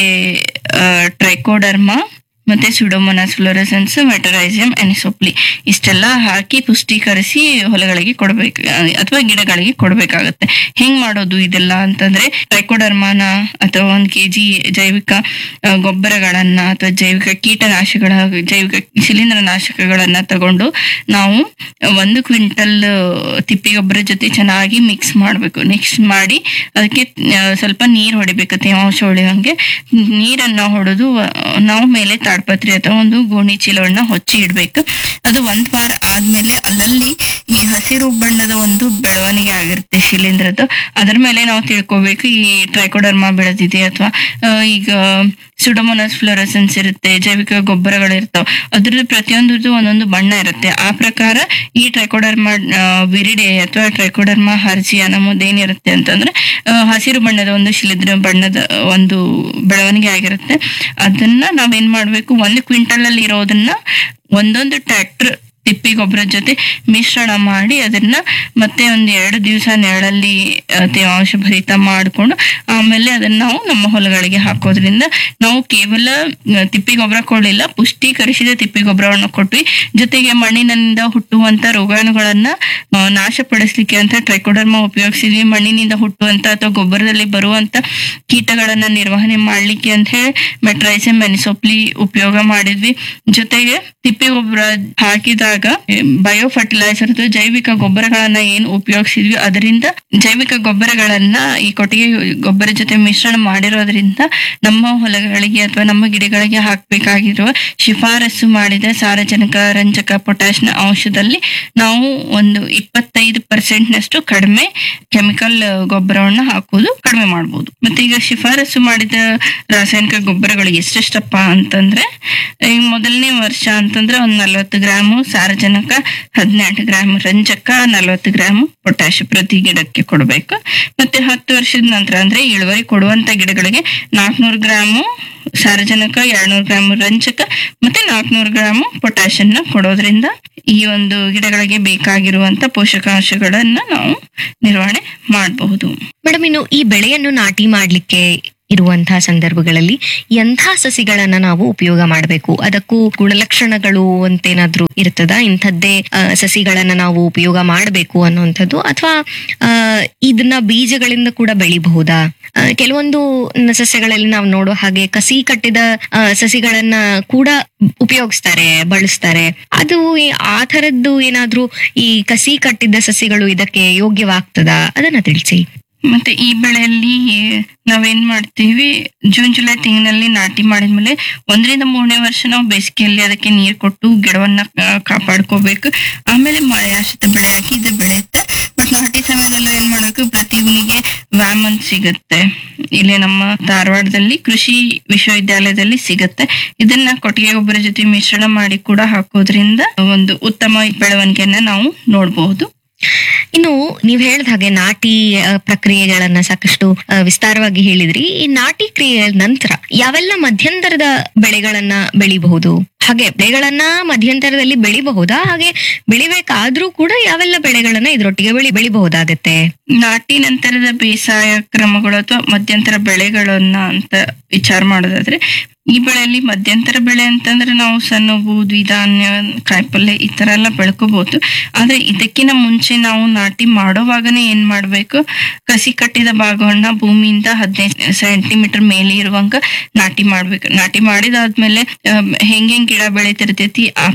[SPEAKER 2] ಟ್ರೈಕೋಡರ್ಮಾ ಮತ್ತೆ ಸುಡೋಮೊನಾಸ್ ಫ್ಲೋರೆಸೆನ್ಸ್ ಮೆಟರೈಸಿಯಂ ಎನಿಸೋಪ್ಲಿ ಇಷ್ಟೆಲ್ಲ ಹಾಕಿ ಪುಷ್ಟೀಕರಿಸಿ ಹೊಲಗಳಿಗೆ ಕೊಡ್ಬೇಕು ಅಥವಾ ಗಿಡಗಳಿಗೆ ಕೊಡ್ಬೇಕಾಗತ್ತೆ ಹೆಂಗ್ ಮಾಡೋದು ಇದೆಲ್ಲ ಅಂತಂದ್ರೆ ಟ್ರೈಕೋಡರ್ಮಾನ ಅಥವಾ ಒಂದ್ ಕೆಜಿ ಜೈವಿಕ ಆ, ಗೊಬ್ಬರಗಳನ್ನ ಅಥವಾ ಜೈವಿಕ ಕೀಟನಾಶಕಗಳ ಜೈವಿಕ ಶಿಲೀಂಧ್ರನಾಶಕಗಳನ್ನ ತಗೊಂಡು ನಾವು ಒಂದು ಕ್ವಿಂಟಲ್ ತಿಪ್ಪಿ ಗೊಬ್ಬರ ಜೊತೆ ಚೆನ್ನಾಗಿ ಮಿಕ್ಸ್ ಮಾಡಬೇಕು ಮಿಕ್ಸ್ ಮಾಡಿ ಅದಕ್ಕೆ ಆ, ಸ್ವಲ್ಪ ನೀರು ಹೊಡಿಬೇಕು ತೇವಾಂಶ ಹೊಡೆಯೋಂಗೆ ನೀರನ್ನ ಹೊಡೆದು ಆ, ನಾವು ಮೇಲೆ ತಾಡ್ಪತ್ರೆ ಅಥವಾ ಒಂದು ಗೋಣಿ ಚೀಲವನ್ನ ಹೊಚ್ಚಿ ಇಡ್ಬೇಕು ಅದು ಒಂದ್ ವಾರ ಆದ್ಮೇಲೆ ಅಲ್ಲಲ್ಲಿ ಈ ಹಸಿರು ಬಣ್ಣದ ಒಂದು ಬೆಳವಣಿಗೆ ಆಗಿರುತ್ತೆ ಶಿಲೀಂಧ್ರದ್ದು ಅದ್ರ ಮೇಲೆ ನಾವು ತಿಳ್ಕೊಬೇಕು ಈ ಟ್ರೈಕೋಡರ್ಮಾ ಬೆಳೆದಿದೆ ಅಥವಾ ಈಗ ಸುಡಮೋನಸ್ ಫ್ಲೋರಸೆನ್ಸ್ ಇರುತ್ತೆ ಜೈವಿಕ ಗೊಬ್ಬರಗಳು ಇರ್ತಾವ ಅದ್ರದ್ದು ಪ್ರತಿಯೊಂದರದ್ದು ಒಂದೊಂದು ಬಣ್ಣ ಇರುತ್ತೆ ಆ ಪ್ರಕಾರ ಈ ಟ್ರೈಕೋಡರ್ಮಾ ವಿರಿಡೆ ಅಥವಾ ಟ್ರೈಕೋಡರ್ಮಾ ಹರ್ಜಿಯ ನಮ್ಮದೇನಿರುತ್ತೆ ಅಂತಂದ್ರೆ ಆ, ಹಸಿರು ಬಣ್ಣದ ಒಂದು ಶಿಲಿದ್ರ ಬಣ್ಣದ ಒಂದು ಬೆಳವಣಿಗೆ ಆಗಿರುತ್ತೆ ಅದನ್ನ ನಾವೇನ್ ಮಾಡ್ಬೇಕು ಒಂದು ಕ್ವಿಂಟಲ್ ಅಲ್ಲಿ ಇರೋದನ್ನ ಒಂದೊಂದು ಟ್ರ್ಯಾಕ್ಟರ್ ತಿಪ್ಪಿ ಗೊಬ್ಬರ ಜೊತೆ ಮಿಶ್ರಣ ಮಾಡಿ ಅದನ್ನ ಮತ್ತೆ ಒಂದ್ ಎರಡು ದಿವಸ ನೆರಳಲ್ಲಿ ಆ, ತೇವಾಂಶ ಭರಿತ ಮಾಡಿಕೊಂಡು ಆಮೇಲೆ ಅದನ್ನ ನಾವು ನಮ್ಮ ಹೊಲಗಳಿಗೆ ಹಾಕೋದ್ರಿಂದ ನಾವು ಕೇವಲ ಆ, ತಿಪ್ಪಿ ಗೊಬ್ಬರ ಕೊಡಲಿಲ್ಲ ಪುಷ್ಟೀಕರಿಸಿದ ತಿಪ್ಪಿ ಗೊಬ್ಬರವನ್ನು ಕೊಟ್ವಿ ಜೊತೆಗೆ ಮಣ್ಣಿನಿಂದ ಹುಟ್ಟುವಂತ ರೋಗಾಣುಗಳನ್ನ ಆ, ನಾಶಪಡಿಸ್ಲಿಕ್ಕೆ ಅಂತ ಟ್ರೈಕೋಡರ್ಮಾ ಉಪಯೋಗಿಸಿದ್ವಿ ಮಣ್ಣಿನಿಂದ ಹುಟ್ಟುವಂತ ಅಥವಾ ಗೊಬ್ಬರದಲ್ಲಿ ಬರುವಂತ ಕೀಟಗಳನ್ನ ನಿರ್ವಹಣೆ ಮಾಡ್ಲಿಕ್ಕೆ ಅಂತ ಹೇಳಿ ಮೆಟ್ರೈಸಿಮ್ ಮೆನಿಸೋಪ್ಲಿ ಉಪಯೋಗ ಮಾಡಿದ್ವಿ ಜೊತೆಗೆ ತಿಪ್ಪಿ ಗೊಬ್ಬರ ಹಾಕಿದಾಗ ಬಯೋ ಫರ್ಟಿಲೈಸರ್ ಜೈವಿಕ ಗೊಬ್ಬರಗಳನ್ನ ಏನ್ ಉಪಯೋಗಿಸಿದ್ವಿ ಅದರಿಂದ ಜೈವಿಕ ಗೊಬ್ಬರಗಳನ್ನ ಈ ಕೊಟ್ಟಿಗೆ ಗೊಬ್ಬರ ಜೊತೆ ಮಿಶ್ರಣ ಮಾಡಿರೋದ್ರಿಂದ ನಮ್ಮ ಹೊಲಗಳಿಗೆ ಅಥವಾ ನಮ್ಮ ಗಿಡಗಳಿಗೆ ಹಾಕ್ಬೇಕಾಗಿರುವ ಶಿಫಾರಸು ಮಾಡಿದ ಸಾರಜನಕ ರಂಜಕ ಪೊಟ್ಯಾಶ್ನ ಅಂಶದಲ್ಲಿ ನಾವು ಒಂದು ಇಪ್ಪತ್ತೈದು ಪರ್ಸೆಂಟ್ ನಷ್ಟು ಕಡಿಮೆ ಕೆಮಿಕಲ್ ಗೊಬ್ಬರವನ್ನ ಹಾಕೋದು ಕಡಿಮೆ ಮಾಡ್ಬೋದು ಮತ್ತೆ ಈಗ ಶಿಫಾರಸು ಮಾಡಿದ ರಾಸಾಯನಿಕ ಗೊಬ್ಬರಗಳು ಎಷ್ಟೆಷ್ಟಪ್ಪ ಅಂತಂದ್ರೆ ಈಗ ಮೊದಲನೇ ವರ್ಷ ಅಂತಂದ್ರೆ ಒಂದ್ ನಲ್ವತ್ತು ಗ್ರಾಮು ಸಾರಜನಕ ಹದಿನೆಂಟು ಗ್ರಾಮ್ ರಂಜಕ ನಲ್ವತ್ತು ಗ್ರಾಮ್ ಪೊಟ್ಯಾಶ್ ಪ್ರತಿ ಗಿಡಕ್ಕೆ ಕೊಡಬೇಕು ಮತ್ತೆ ಹತ್ತು ವರ್ಷದ ನಂತರ ಅಂದ್ರೆ ಇಳುವರಿ ಕೊಡುವಂತ ಗಿಡಗಳಿಗೆ ನಾಲ್ಕನೂರು ಗ್ರಾಮು ಸಾರಜನಕ ಎರಡ್ನೂರು ಗ್ರಾಮ್ ರಂಜಕ ಮತ್ತೆ ನಾಲ್ಕನೂರು ಗ್ರಾಮ್ ಪೊಟ್ಯಾಶ್ ಅನ್ನ ಕೊಡೋದ್ರಿಂದ ಈ ಒಂದು ಗಿಡಗಳಿಗೆ ಬೇಕಾಗಿರುವಂತ ಪೋಷಕಾಂಶಗಳನ್ನ ನಾವು ನಿರ್ವಹಣೆ ಮಾಡಬಹುದು
[SPEAKER 1] ಮೇಡಮ್ ಇನ್ನು ಈ ಬೆಳೆಯನ್ನು ನಾಟಿ ಮಾಡ್ಲಿಕ್ಕೆ ಇರುವಂತಹ ಸಂದರ್ಭಗಳಲ್ಲಿ ಎಂಥ ಸಸಿಗಳನ್ನ ನಾವು ಉಪಯೋಗ ಮಾಡಬೇಕು ಅದಕ್ಕೂ ಗುಣಲಕ್ಷಣಗಳು ಅಂತೇನಾದ್ರೂ ಇರ್ತದ ಇಂಥದ್ದೇ ಆ, ಸಸಿಗಳನ್ನ ನಾವು ಉಪಯೋಗ ಮಾಡಬೇಕು ಅನ್ನುವಂಥದ್ದು ಅಥವಾ ಆ, ಇದನ್ನ ಬೀಜಗಳಿಂದ ಕೂಡ ಬೆಳಿಬಹುದಾ ಆ, ಕೆಲವೊಂದು ನ- ಸಸ್ಯಗಳಲ್ಲಿ ನಾವು ನೋಡೋ ಹಾಗೆ ಕಸಿ ಕಟ್ಟಿದ ಆ, ಸಸಿಗಳನ್ನ ಕೂಡ ಉಪಯೋಗಿಸ್ತಾರೆ ಬಳಸ್ತಾರೆ ಅದು ಈ- ಆ ಥರದ್ದು ಏನಾದ್ರೂ ಈ ಕಸಿ ಕಟ್ಟಿದ ಸಸಿಗಳು ಇದಕ್ಕೆ ಯೋಗ್ಯವಾಗ್ತದಾ ಅದನ್ನ ತಿಳಿಸಿ
[SPEAKER 2] ಮತ್ತೆ ಈ ಬೆಳೆಯಲ್ಲಿ ನಾವೇನ್ ಮಾಡ್ತೀವಿ ಜೂನ್ ಜುಲೈ ತಿಂಗಳಲ್ಲಿ ನಾಟಿ ಮಾಡಿದ್ಮೇಲೆ ಒಂದರಿಂದ ಮೂರನೇ ವರ್ಷ ನಾವು ಬೇಸಿಗೆಯಲ್ಲಿ ಅದಕ್ಕೆ ನೀರ್ ಕೊಟ್ಟು ಗಿಡವನ್ನ ಆ, ಕಾಪಾಡ್ಕೋಬೇಕು ಆಮೇಲೆ ಮಳೆ ಆಶ್ರಿತ ಬೆಳೆಯಾಗಿ ಇದು ಬೆಳೆಯುತ್ತೆ ಬಟ್ ನಾಟಿ ಸಮಯದಲ್ಲಿ ಏನ್ ಮಾಡಬೇಕು ಪ್ರತಿ ಹುಲಿಗೆ ವ್ಯಾಮ್ ಅಂತ ಸಿಗುತ್ತೆ ಇಲ್ಲಿ ನಮ್ಮ ಧಾರವಾಡದಲ್ಲಿ ಕೃಷಿ ವಿಶ್ವವಿದ್ಯಾಲಯದಲ್ಲಿ ಸಿಗುತ್ತೆ ಇದನ್ನ ಕೊಟ್ಟಿಗೆ ಗೊಬ್ಬರ ಜೊತೆ ಮಿಶ್ರಣ ಮಾಡಿ ಕೂಡ ಹಾಕೋದ್ರಿಂದ ಒಂದು ಉತ್ತಮ ಬೆಳವಣಿಗೆಯನ್ನ ನಾವು ನೋಡಬಹುದು
[SPEAKER 1] ಇನ್ನು ನೀವ್ ಹೇಳ್ದ ಹಾಗೆ ನಾಟಿ ಆ, ಪ್ರಕ್ರಿಯೆಗಳನ್ನ ಸಾಕಷ್ಟು ಆ, ವಿಸ್ತಾರವಾಗಿ ಹೇಳಿದ್ರಿ ಈ ನಾಟಿ ಕ್ರಿಯೆಯ ನಂತರ ಯಾವೆಲ್ಲ ಮಧ್ಯಂತರದ ಬೆಳೆಗಳನ್ನ ಬೆಳಿಬಹುದು ಹಾಗೆ ಬೆಳೆಗಳನ್ನ ಮಧ್ಯಂತರದಲ್ಲಿ ಬೆಳಿಬಹುದಾ ಹಾಗೆ ಬೆಳಿಬೇಕಾದ್ರೂ ಕೂಡ ಯಾವೆಲ್ಲ ಬೆಳೆಗಳನ್ನ ಇದ್ರೊಟ್ಟಿಗೆ ಬೆಳಿ ಬೆಳಿಬಹುದಾಗತ್ತೆ
[SPEAKER 2] ನಾಟಿ ನಂತರದ ಬೇಸಾಯ ಕ್ರಮಗಳು ಅಥವಾ ಮಧ್ಯಂತರ ಬೆಳೆಗಳನ್ನ ಅಂತ ವಿಚಾರ ಮಾಡೋದಾದ್ರೆ ಈ ಬೆಳೆಯಲ್ಲಿ ಮಧ್ಯಂತರ ಬೆಳೆ ಅಂತಂದ್ರೆ ನಾವು ಸಣ್ಣವು ದ್ವಿಧಾನ್ಯ ಕಾಯಿಪಲ್ಯ ಈ ತರ ಎಲ್ಲ ಬೆಳ್ಕೋಬಹುದು ಆದ್ರೆ ಇದಕ್ಕಿಂತ ಮುಂಚೆ ನಾವು ನಾಟಿ ಮಾಡೋವಾಗನೇ ಏನ್ ಮಾಡ್ಬೇಕು ಕಸಿ ಕಟ್ಟಿದ ಭಾಗವನ್ನ ಭೂಮಿಯಿಂದ ಹದಿನೈದು ಸೆಂಟಿಮೀಟರ್ ಮೇಲೆ ಇರುವಂಗ ನಾಟಿ ಮಾಡ್ಬೇಕು ನಾಟಿ ಮಾಡಿದಾದ್ಮೇಲೆ ಹೆಂಗ್ ಹೆಂಗ್ ಗಿಡ ಬೆಳಿತಿರ್ತೈತಿ ಆ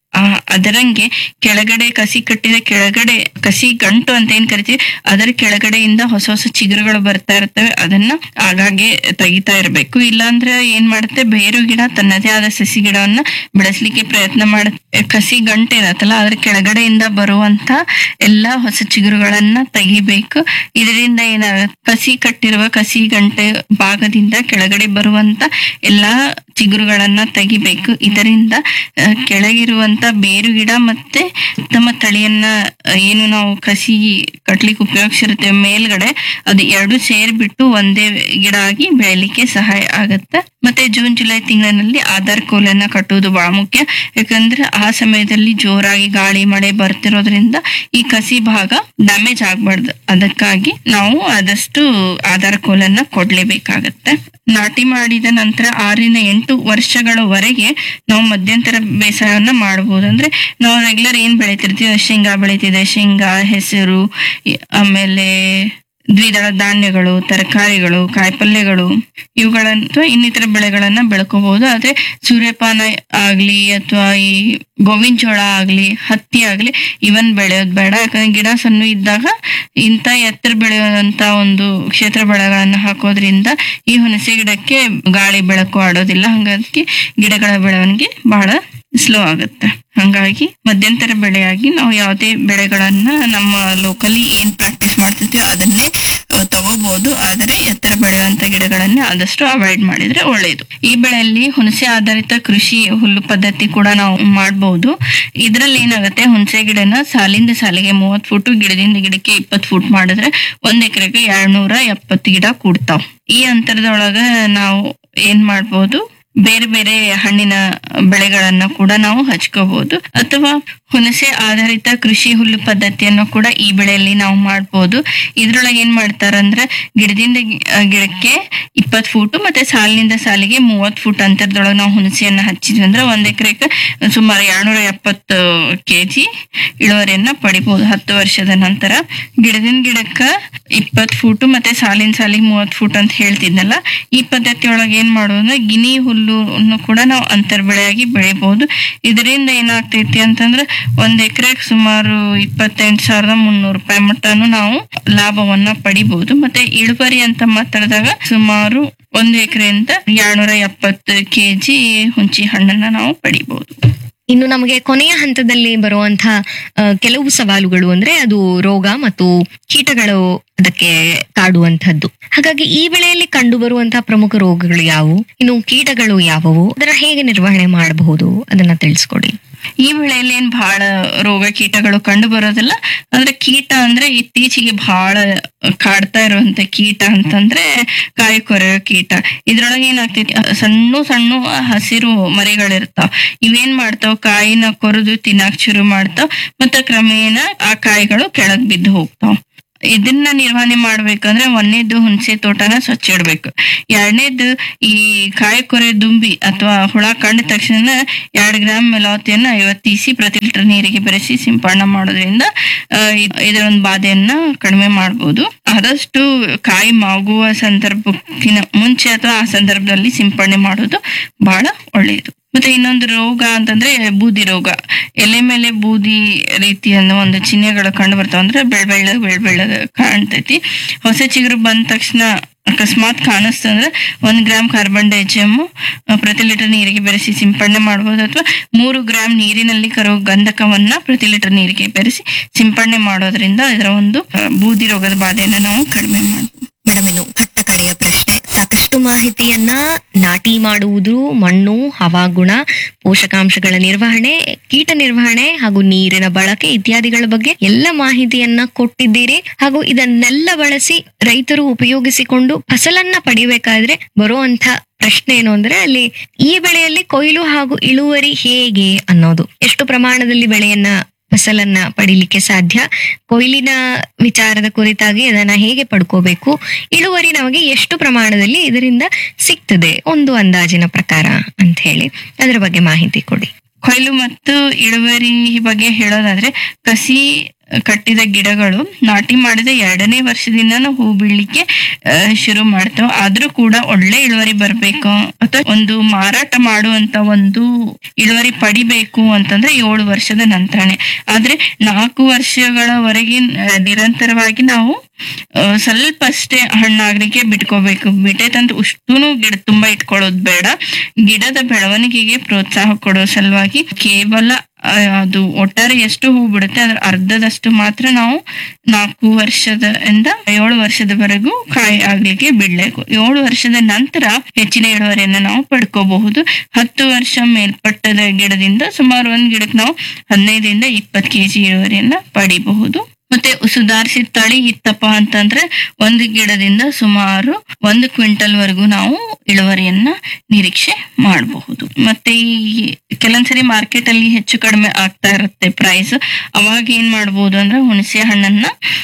[SPEAKER 2] ಆ ಅದರಂಗೆ ಕೆಳಗಡೆ ಕಸಿ ಕಟ್ಟಿದ ಕೆಳಗಡೆ ಕಸಿ ಗಂಟು ಅಂತ ಏನ್ ಕರಿತೀವಿ ಅದರ ಕೆಳಗಡೆಯಿಂದ ಹೊಸ ಹೊಸ ಚಿಗುರುಗಳು ಬರ್ತಾ ಇರ್ತವೆ ಅದನ್ನ ಆಗಾಗ್ಗೆ ತೆಗಿತಾ ಇರ್ಬೇಕು ಇಲ್ಲಾಂದ್ರೆ ಏನ್ ಮಾಡುತ್ತೆ ಬೇರು ಗಿಡ ತನ್ನದೇ ಆದ ಸಸಿ ಗಿಡವನ್ನ ಬೆಳೆಸ್ಲಿಕ್ಕೆ ಪ್ರಯತ್ನ ಮಾಡುತ್ತೆ ಕಸಿ ಗಂಟೆ ಇರತ್ತಲ್ಲ ಅದ್ರ ಕೆಳಗಡೆಯಿಂದ ಬರುವಂತ ಎಲ್ಲಾ ಹೊಸ ಚಿಗುರುಗಳನ್ನ ತೆಗಿಬೇಕು ಇದರಿಂದ ಏನಾಗುತ್ತೆ ಕಸಿ ಕಟ್ಟಿರುವ ಕಸಿ ಗಂಟೆ ಭಾಗದಿಂದ ಕೆಳಗಡೆ ಬರುವಂತ ಎಲ್ಲಾ ಚಿಗುರುಗಳನ್ನ ತೆಗಿಬೇಕು ಇದರಿಂದ ಆ, ಕೆಳಗಿರುವಂತ ಬೇರು ಗಿಡ ಮತ್ತೆ ಉತ್ತಮ ತಳಿಯನ್ನ ಆ, ಏನು ನಾವು ಕಸಿ ಕಟ್ಲಿಕ್ಕೆ ಉಪಯೋಗಿಸಿರ್ತೇವೆ ಮೇಲ್ಗಡೆ ಅದು ಎರಡು ಸೇರ್ಬಿಟ್ಟು ಒಂದೇ ಗಿಡ ಆಗಿ ಬೆಳಿಲಿಕ್ಕೆ ಸಹಾಯ ಆಗತ್ತೆ ಮತ್ತೆ ಜೂನ್ ಜುಲೈ ತಿಂಗಳಿನಲ್ಲಿ ಆಧಾರ್ ಕೋಲನ್ನ ಕಟ್ಟುವುದು ಬಹಳ ಮುಖ್ಯ ಯಾಕಂದ್ರೆ ಆ ಸಮಯದಲ್ಲಿ ಜೋರಾಗಿ ಗಾಳಿ ಮಳೆ ಬರ್ತಿರೋದ್ರಿಂದ ಈ ಕಸಿ ಭಾಗ ಡ್ಯಾಮೇಜ್ ಆಗ್ಬಾರ್ದು ಅದಕ್ಕಾಗಿ ನಾವು ಆದಷ್ಟು ಆಧಾರ್ ಕೋಲನ್ನ ಕೊಡ್ಲೇಬೇಕಾಗತ್ತೆ ನಾಟಿ ಮಾಡಿದ ನಂತರ ಆರರಿಂದ ಎಂಟು ವರ್ಷಗಳವರೆಗೆ ನಾವು ಮಧ್ಯಂತರ ಬೇಸಾಯವನ್ನ ಮಾಡಬಹುದು ಅಂದ್ರೆ ನಾವು ರೆಗ್ಯುಲರ್ ಏನ್ ಬೆಳಿತಿರ್ತೀವಿ ಶೇಂಗಾ ಬೆಳಿತಿದೆ ಶೇಂಗಾ ಹೆಸರು ಈ- ಆಮೇಲೆ ದ್ವಿದಳ ಧಾನ್ಯಗಳು ತರಕಾರಿಗಳು ಕಾಯಿಪಲ್ಯಗಳು ಇವುಗಳನ್ನ ಅಥವಾ ಇನ್ನಿತರ ಬೆಳೆಗಳನ್ನ ಬೆಳ್ಕೋಬಹುದು ಆದ್ರೆ ಸೂರ್ಯಪಾನ ಆಗ್ಲಿ ಅಥವಾ ಈ ಗೋವಿನ ಜೋಳ ಆಗ್ಲಿ ಹತ್ತಿ ಆಗ್ಲಿ ಇವನ್ ಬೆಳೆಯೋದು ಬೇಡ ಯಾಕಂದ್ರೆ ಗಿಡ ಸಣ್ಣ ಇದ್ದಾಗ ಇಂಥ ಎತ್ತರ ಬೆಳೆಯುವಂತ ಒಂದು ಕ್ಷೇತ್ರ ಬೆಳೆಗಳನ್ನ ಹಾಕೋದ್ರಿಂದ ಈ ಹುಣಸೆ ಗಿಡಕ್ಕೆ ಗಾಳಿ ಬೆಳಕು ಆಡೋದಿಲ್ಲ ಹಂಗಾಗಿ ಗಿಡಗಳ ಬೆಳವಣಿಗೆ ಬಹಳ ಸ್ಲೋ ಆಗುತ್ತೆ ಹಂಗಾಗಿ ಮಧ್ಯಂತರ ಬೆಳೆಯಾಗಿ ನಾವು ಯಾವುದೇ ಬೆಳೆಗಳನ್ನ ನಮ್ಮ ಲೋಕಲಿ ಏನ್ ಪ್ರಾಕ್ಟೀಸ್ ಮಾಡ್ತಿರ್ತೀವಿ ಅದನ್ನೇ ಆ, ತಗೋಬಹುದು ಆದರೆ ಎತ್ತರ ಬೆಳೆಯುವಂತ ಗಿಡಗಳನ್ನ ಆದಷ್ಟು ಅವಾಯ್ಡ್ ಮಾಡಿದ್ರೆ ಒಳ್ಳೆಯದು ಈ ಬೆಳೆಯಲ್ಲಿ ಹುಣಸೆ ಆಧಾರಿತ ಕೃಷಿ ಹುಲ್ಲು ಪದ್ಧತಿ ಕೂಡ ನಾವು ಮಾಡಬಹುದು ಇದ್ರಲ್ಲಿ ಏನಾಗುತ್ತೆ ಹುಣಸೆ ಗಿಡನ ಸಾಲಿಂದ ಸಾಲಿಗೆ ಮೂವತ್ ಫುಟ್ ಗಿಡದಿಂದ ಗಿಡಕ್ಕೆ ಇಪ್ಪತ್ ಫುಟ್ ಮಾಡಿದ್ರೆ ಒಂದ್ ಎಕರೆಗೆ ಎರಡ್ನೂರ ಎಪ್ಪತ್ತು ಗಿಡ ಕೂಡ್ತಾವ್ ಈ ಅಂತರದೊಳಗ ನಾವು ಏನ್ ಮಾಡ್ಬೋದು ಬೇರೆ ಬೇರೆ ಹಣ್ಣಿನ ಬೆಳೆಗಳನ್ನ ಕೂಡ ನಾವು ಹಚ್ಕೋಬಹುದು ಅಥವಾ ಹುಣಸೆ ಆಧಾರಿತ ಕೃಷಿ ಹುಲ್ಲು ಪದ್ಧತಿಯನ್ನು ಕೂಡ ಈ ಬೆಳೆಯಲ್ಲಿ ನಾವು ಮಾಡ್ಬೋದು ಇದ್ರೊಳಗೆ ಏನ್ ಮಾಡ್ತಾರಂದ್ರೆ ಗಿಡದಿಂದ ಗಿ- ಆ, ಗಿಡಕ್ಕೆ ಇಪ್ಪತ್ ಫೂಟ್ ಮತ್ತೆ ಸಾಲಿನಿಂದ ಸಾಲಿಗೆ ಮೂವತ್ ಫೂಟ್ ಅಂತರದೊಳಗೆ ನಾವು ಹುಣಸೆಯನ್ನ ಹಚ್ಚಿದ್ವಿ ಅಂದ್ರೆ ಒಂದ್ ಎಕರೆಗೆ ಸುಮಾರು ಎರಡ್ನೂರ ಎಪ್ಪತ್ತು ಕೆಜಿ ಇಳುವರಿಯನ್ನ ಪಡಿಬಹುದು ಹತ್ತು ವರ್ಷದ ನಂತರ ಗಿಡದಿಂದ ಗಿಡಕ್ಕ ಇಪ್ಪತ್ ಫೂಟ್ ಮತ್ತೆ ಸಾಲಿನ ಸಾಲಿಗೆ ಮೂವತ್ ಫೂಟ್ ಅಂತ ಹೇಳ್ತಿದ್ನಲ್ಲ ಈ ಪದ್ಧತಿ ಒಳಗೆ ಏನ್ ಮಾಡೋದು ಅಂದ್ರೆ ಗಿನಿ ಹುಲ್ಲು ಕೂಡ ನಾವು ಅಂತರ್ ಬೆಳೆಯಾಗಿ ಬೆಳಿಬಹುದು ಇದರಿಂದ ಏನಾಗ್ತೈತಿ ಅಂತಂದ್ರೆ ಒಂದ್ ಎಕರೆಗೆ ಸುಮಾರು ಇಪ್ಪತ್ತೆಂಟು ಸಾವಿರದ ಮುನ್ನೂರು ರೂಪಾಯಿ ಮಟ್ಟನು ನಾವು ಲಾಭವನ್ನ ಪಡಿಬಹುದು ಮತ್ತೆ ಇಳುವರಿ ಅಂತ ಮಾತಾಡಿದಾಗ ಸುಮಾರು ಒಂದು ಎಕರೆಯಿಂದ ಎರಡ್ನೂರ ಎಪ್ಪತ್ತು ಕೆಜಿ ಹುಂಚಿ ಹಣ್ಣನ್ನ ನಾವು ಪಡಿಬಹುದು
[SPEAKER 1] ಇನ್ನು ನಮಗೆ ಕೊನೆಯ ಹಂತದಲ್ಲಿ ಬರುವಂತಹ ಆ, ಕೆಲವು ಸವಾಲುಗಳು ಅಂದ್ರೆ ಅದು ರೋಗ ಮತ್ತು ಕೀಟಗಳು ಅದಕ್ಕೆ ಕಾಡುವಂತಹದ್ದು ಹಾಗಾಗಿ ಈ ಬೆಳೆಯಲ್ಲಿ ಕಂಡು ಬರುವಂತಹ ಪ್ರಮುಖ ರೋಗಗಳು ಯಾವುವು ಇನ್ನು ಕೀಟಗಳು ಯಾವುವು ಅದರ ಹೇಗೆ ನಿರ್ವಹಣೆ ಮಾಡಬಹುದು ಅದನ್ನ ತಿಳಿಸ್ಕೊಡಿ
[SPEAKER 2] ಈ ಬೆಳೆಯಲ್ಲಿ ಏನ್ ಬಹಳ ರೋಗ ಕೀಟಗಳು ಕಂಡು ಬರೋದಿಲ್ಲ ಅಂದ್ರೆ ಕೀಟ ಅಂದ್ರೆ ಇತ್ತೀಚೆಗೆ ಬಹಳ ಕಾಡ್ತಾ ಇರುವಂತ ಕೀಟ ಅಂತಂದ್ರೆ ಕಾಯಿ ಕೊರೆಯೋ ಕೀಟ ಇದ್ರೊಳಗೆ ಏನಾಗ್ತೈತಿ ಸಣ್ಣ ಸಣ್ಣ ಹಸಿರು ಮರಿಗಳಿರ್ತಾವ ಇವೇನ್ ಮಾಡ್ತಾವ ಕಾಯಿನ ಕೊರೆದು ತಿನ್ನಾಕ್ ಶುರು ಮಾಡ್ತಾವ ಮತ್ತೆ ಕ್ರಮೇಣ ಆ ಕಾಯಿಗಳು ಕೆಳಗ್ ಬಿದ್ದು ಹೋಗ್ತಾವ ಇದನ್ನ ನಿರ್ವಹಣೆ ಮಾಡ್ಬೇಕಂದ್ರೆ ಒಂದನೇದು ಹುಣಸೆ ತೋಟನ ಸ್ವಚ್ಛ ಇಡ್ಬೇಕು ಎರಡನೇದು ಈ ಕಾಯಿ ಕೊರೆ ದುಂಬಿ ಅಥವಾ ಹುಳ ಕಂಡ ತಕ್ಷಣ ಎರಡ್ ಗ್ರಾಮ್ ಮೆಲಾವತಿಯನ್ನ ಐವತ್ತು ಇಸಿ ಪ್ರತಿ ಲೀಟರ್ ನೀರಿಗೆ ಬೆರೆಸಿ ಸಿಂಪಡಣೆ ಮಾಡೋದ್ರಿಂದ ಆ, ಇದ್- ಇದರ ಒಂದು ಬಾಧೆಯನ್ನ ಕಡಿಮೆ ಮಾಡ್ಬೋದು ಆದಷ್ಟು ಕಾಯಿ ಮಾಗುವ ಸಂದರ್ಭಕ್ಕಿಂತ ಮುಂಚೆ ಅಥವಾ ಆ ಸಂದರ್ಭದಲ್ಲಿ ಸಿಂಪಡಣೆ ಮಾಡೋದು ಬಹಳ ಒಳ್ಳೆಯದು ಮತ್ತೆ ಇನ್ನೊಂದು ರೋಗ ಅಂತಂದ್ರೆ ಬೂದಿ ರೋಗ ಎಲೆ ಮೇಲೆ ಬೂದಿ ರೀತಿಯ ಒಂದು ಚಿಹ್ನೆಗಳು ಕಂಡು ಬರ್ತಾವ ಅಂದ್ರೆ ಬೆಳ್ ಬೆಳ್ಳಗ್ ಬೆಳ್ ಬೆಳ್ಳಗ್ ಕಾಣ್ತೈತಿ ಹೊಸ ಚಿಗುರು ಬಂದ ತಕ್ಷಣ ಅಕಸ್ಮಾತ್ ಕಾಣಿಸ್ತಂದ್ರೆ ಒಂದ್ ಗ್ರಾಮ್ ಕಾರ್ಬನ್ ಡೈಜಿಯಮ್ ಪ್ರತಿ ಲೀಟರ್ ನೀರಿಗೆ ಬೆರೆಸಿ ಸಿಂಪಡಣೆ ಮಾಡಬಹುದು ಅಥವಾ ಮೂರು ಗ್ರಾಮ್ ನೀರಿನಲ್ಲಿ ಕರೋ ಗಂಧಕವನ್ನ ಪ್ರತಿ ಲೀಟರ್ ನೀರಿಗೆ ಬೆರೆಸಿ ಸಿಂಪಡಣೆ ಮಾಡೋದ್ರಿಂದ ಇದರ ಒಂದು ಆ, ಬೂದಿ ರೋಗದ ಬಾಧೆಯನ್ನ ನಾವು ಕಡಿಮೆ ಮಾಡಬಹುದು
[SPEAKER 1] ಮೇಡಮ್ ಇನ್ನು ಹತ್ತ ಕಡೆಯ ಪ್ರಶ್ನೆ ಸಾಕಷ್ಟು ಮಾಹಿತಿಯನ್ನ ನಾಟಿ ಮಾಡುವುದು ಮಣ್ಣು ಹವಾಗುಣ ಪೋಷಕಾಂಶಗಳ ನಿರ್ವಹಣೆ ಕೀಟ ನಿರ್ವಹಣೆ ಹಾಗೂ ನೀರಿನ ಬಳಕೆ ಇತ್ಯಾದಿಗಳ ಬಗ್ಗೆ ಎಲ್ಲ ಮಾಹಿತಿಯನ್ನ ಕೊಟ್ಟಿದ್ದೀರಿ ಹಾಗೂ ಇದನ್ನೆಲ್ಲ ಬಳಸಿ ರೈತರು ಉಪಯೋಗಿಸಿಕೊಂಡು ಫಸಲನ್ನ ಪಡಿಬೇಕಾದ್ರೆ ಬರುವಂತ ಪ್ರಶ್ನೆ ಏನು ಅಂದ್ರೆ ಅಲ್ಲಿ ಈ ಬೆಳೆಯಲ್ಲಿ ಕೊಯ್ಲು ಹಾಗೂ ಇಳುವರಿ ಹೇಗೆ ಅನ್ನೋದು ಎಷ್ಟು ಪ್ರಮಾಣದಲ್ಲಿ ಬೆಳೆಯನ್ನ ಫಸಲನ್ನ ಪಡಿಲಿಕ್ಕೆ ಸಾಧ್ಯ ಕೊಯ್ಲಿನ ವಿಚಾರದ ಕುರಿತಾಗಿ ಅದನ್ನ ಹೇಗೆ ಪಡ್ಕೋಬೇಕು ಇಳುವರಿ ನಮಗೆ ಎಷ್ಟು ಪ್ರಮಾಣದಲ್ಲಿ ಇದರಿಂದ ಸಿಗ್ತದೆ ಒಂದು ಅಂದಾಜಿನ ಪ್ರಕಾರ ಅಂತ ಹೇಳಿ ಅದರ ಬಗ್ಗೆ ಮಾಹಿತಿ ಕೊಡಿ
[SPEAKER 2] ಕೊಯ್ಲು ಮತ್ತು ಇಳುವರಿ ಬಗ್ಗೆ ಹೇಳೋದಾದ್ರೆ ಕಸಿ ಕಟ್ಟಿದ ಗಿಡಗಳು ನಾಟಿ ಮಾಡಿದ ಎರಡನೇ ವರ್ಷದಿಂದ ನಾವು ಹೂ ಬಿಡ್ಲಿಕ್ಕೆ ಆ, ಶುರು ಮಾಡ್ತೇವೆ ಆದ್ರೂ ಕೂಡ ಒಳ್ಳೆ ಇಳುವರಿ ಬರ್ಬೇಕು ಅಥವಾ ಒಂದು ಮಾರಾಟ ಮಾಡುವಂತ ಒಂದು ಇಳುವರಿ ಪಡಿಬೇಕು ಅಂತಂದ್ರೆ ಏಳು ವರ್ಷದ ನಂತರನೇ ಆದ್ರೆ ನಾಲ್ಕು ವರ್ಷಗಳವರೆಗೆ ಆ, ನಿರಂತರವಾಗಿ ನಾವು ಆ, ಸ್ವಲ್ಪ ಅಷ್ಟೇ ಹಣ್ಣಾಗ್ಲಿಕ್ಕೆ ಬಿಟ್ಕೋಬೇಕು ಬಿಟ್ಟೈತಂತ ಉಷ್ಟೂನು ಗಿಡ ತುಂಬಾ ಇಟ್ಕೊಳ್ಳೋದು ಬೇಡ ಗಿಡದ ಬೆಳವಣಿಗೆಗೆ ಪ್ರೋತ್ಸಾಹ ಕೊಡೋ ಸಲುವಾಗಿ ಕೇವಲ ಆ, ಅದು ಒಟ್ಟಾರೆ ಎಷ್ಟು ಹೂ ಬಿಡುತ್ತೆ ಅದ್ರ ಅರ್ಧದಷ್ಟು ಮಾತ್ರ ನಾವು ನಾಲ್ಕು ವರ್ಷದ ಇಂದ ಏಳು ವರ್ಷದವರೆಗೂ ಕಾಯಿ ಆಗ್ಲಿಕ್ಕೆ ಬಿಡ್ಬೇಕು ಏಳು ವರ್ಷದ ನಂತರ ಹೆಚ್ಚಿನ ಇಳುವರಿಯನ್ನ ನಾವು ಪಡ್ಕೋಬಹುದು ಹತ್ತು ವರ್ಷ ಮೇಲ್ಪಟ್ಟದ ಗಿಡದಿಂದ ಸುಮಾರು ಒಂದ್ ಗಿಡಕ್ಕೆ ನಾವು ಹದಿನೈದರಿಂದ ಇಪ್ಪತ್ತು ಕೆಜಿ ಇಳುವರಿಯನ್ನ ಪಡಿಬಹುದು ಮತ್ತೆ ಸುಧಾರಿಸಿದ ತಳಿ ಇತ್ತಪ್ಪ ಅಂತಂದ್ರೆ ಒಂದು ಗಿಡದಿಂದ ಸುಮಾರು ಒಂದು ಕ್ವಿಂಟಲ್ ವರೆಗೂ ನಾವು ಇಳುವರಿಯನ್ನ ನಿರೀಕ್ಷೆ ಮಾಡಬಹುದು ಮತ್ತೆ ಈ ಕೆಲವೊಂದ್ಸರಿ ಮಾರ್ಕೆಟ್ ಅಲ್ಲಿ ಹೆಚ್ಚು ಕಡಿಮೆ ಆಗ್ತಾ ಇರುತ್ತೆ ಪ್ರೈಸ್ ಅವಾಗ ಏನ್ ಮಾಡ್ಬೋದು ಅಂದ್ರೆ ಹುಣಸೆ ಹಣ್ಣನ್ನ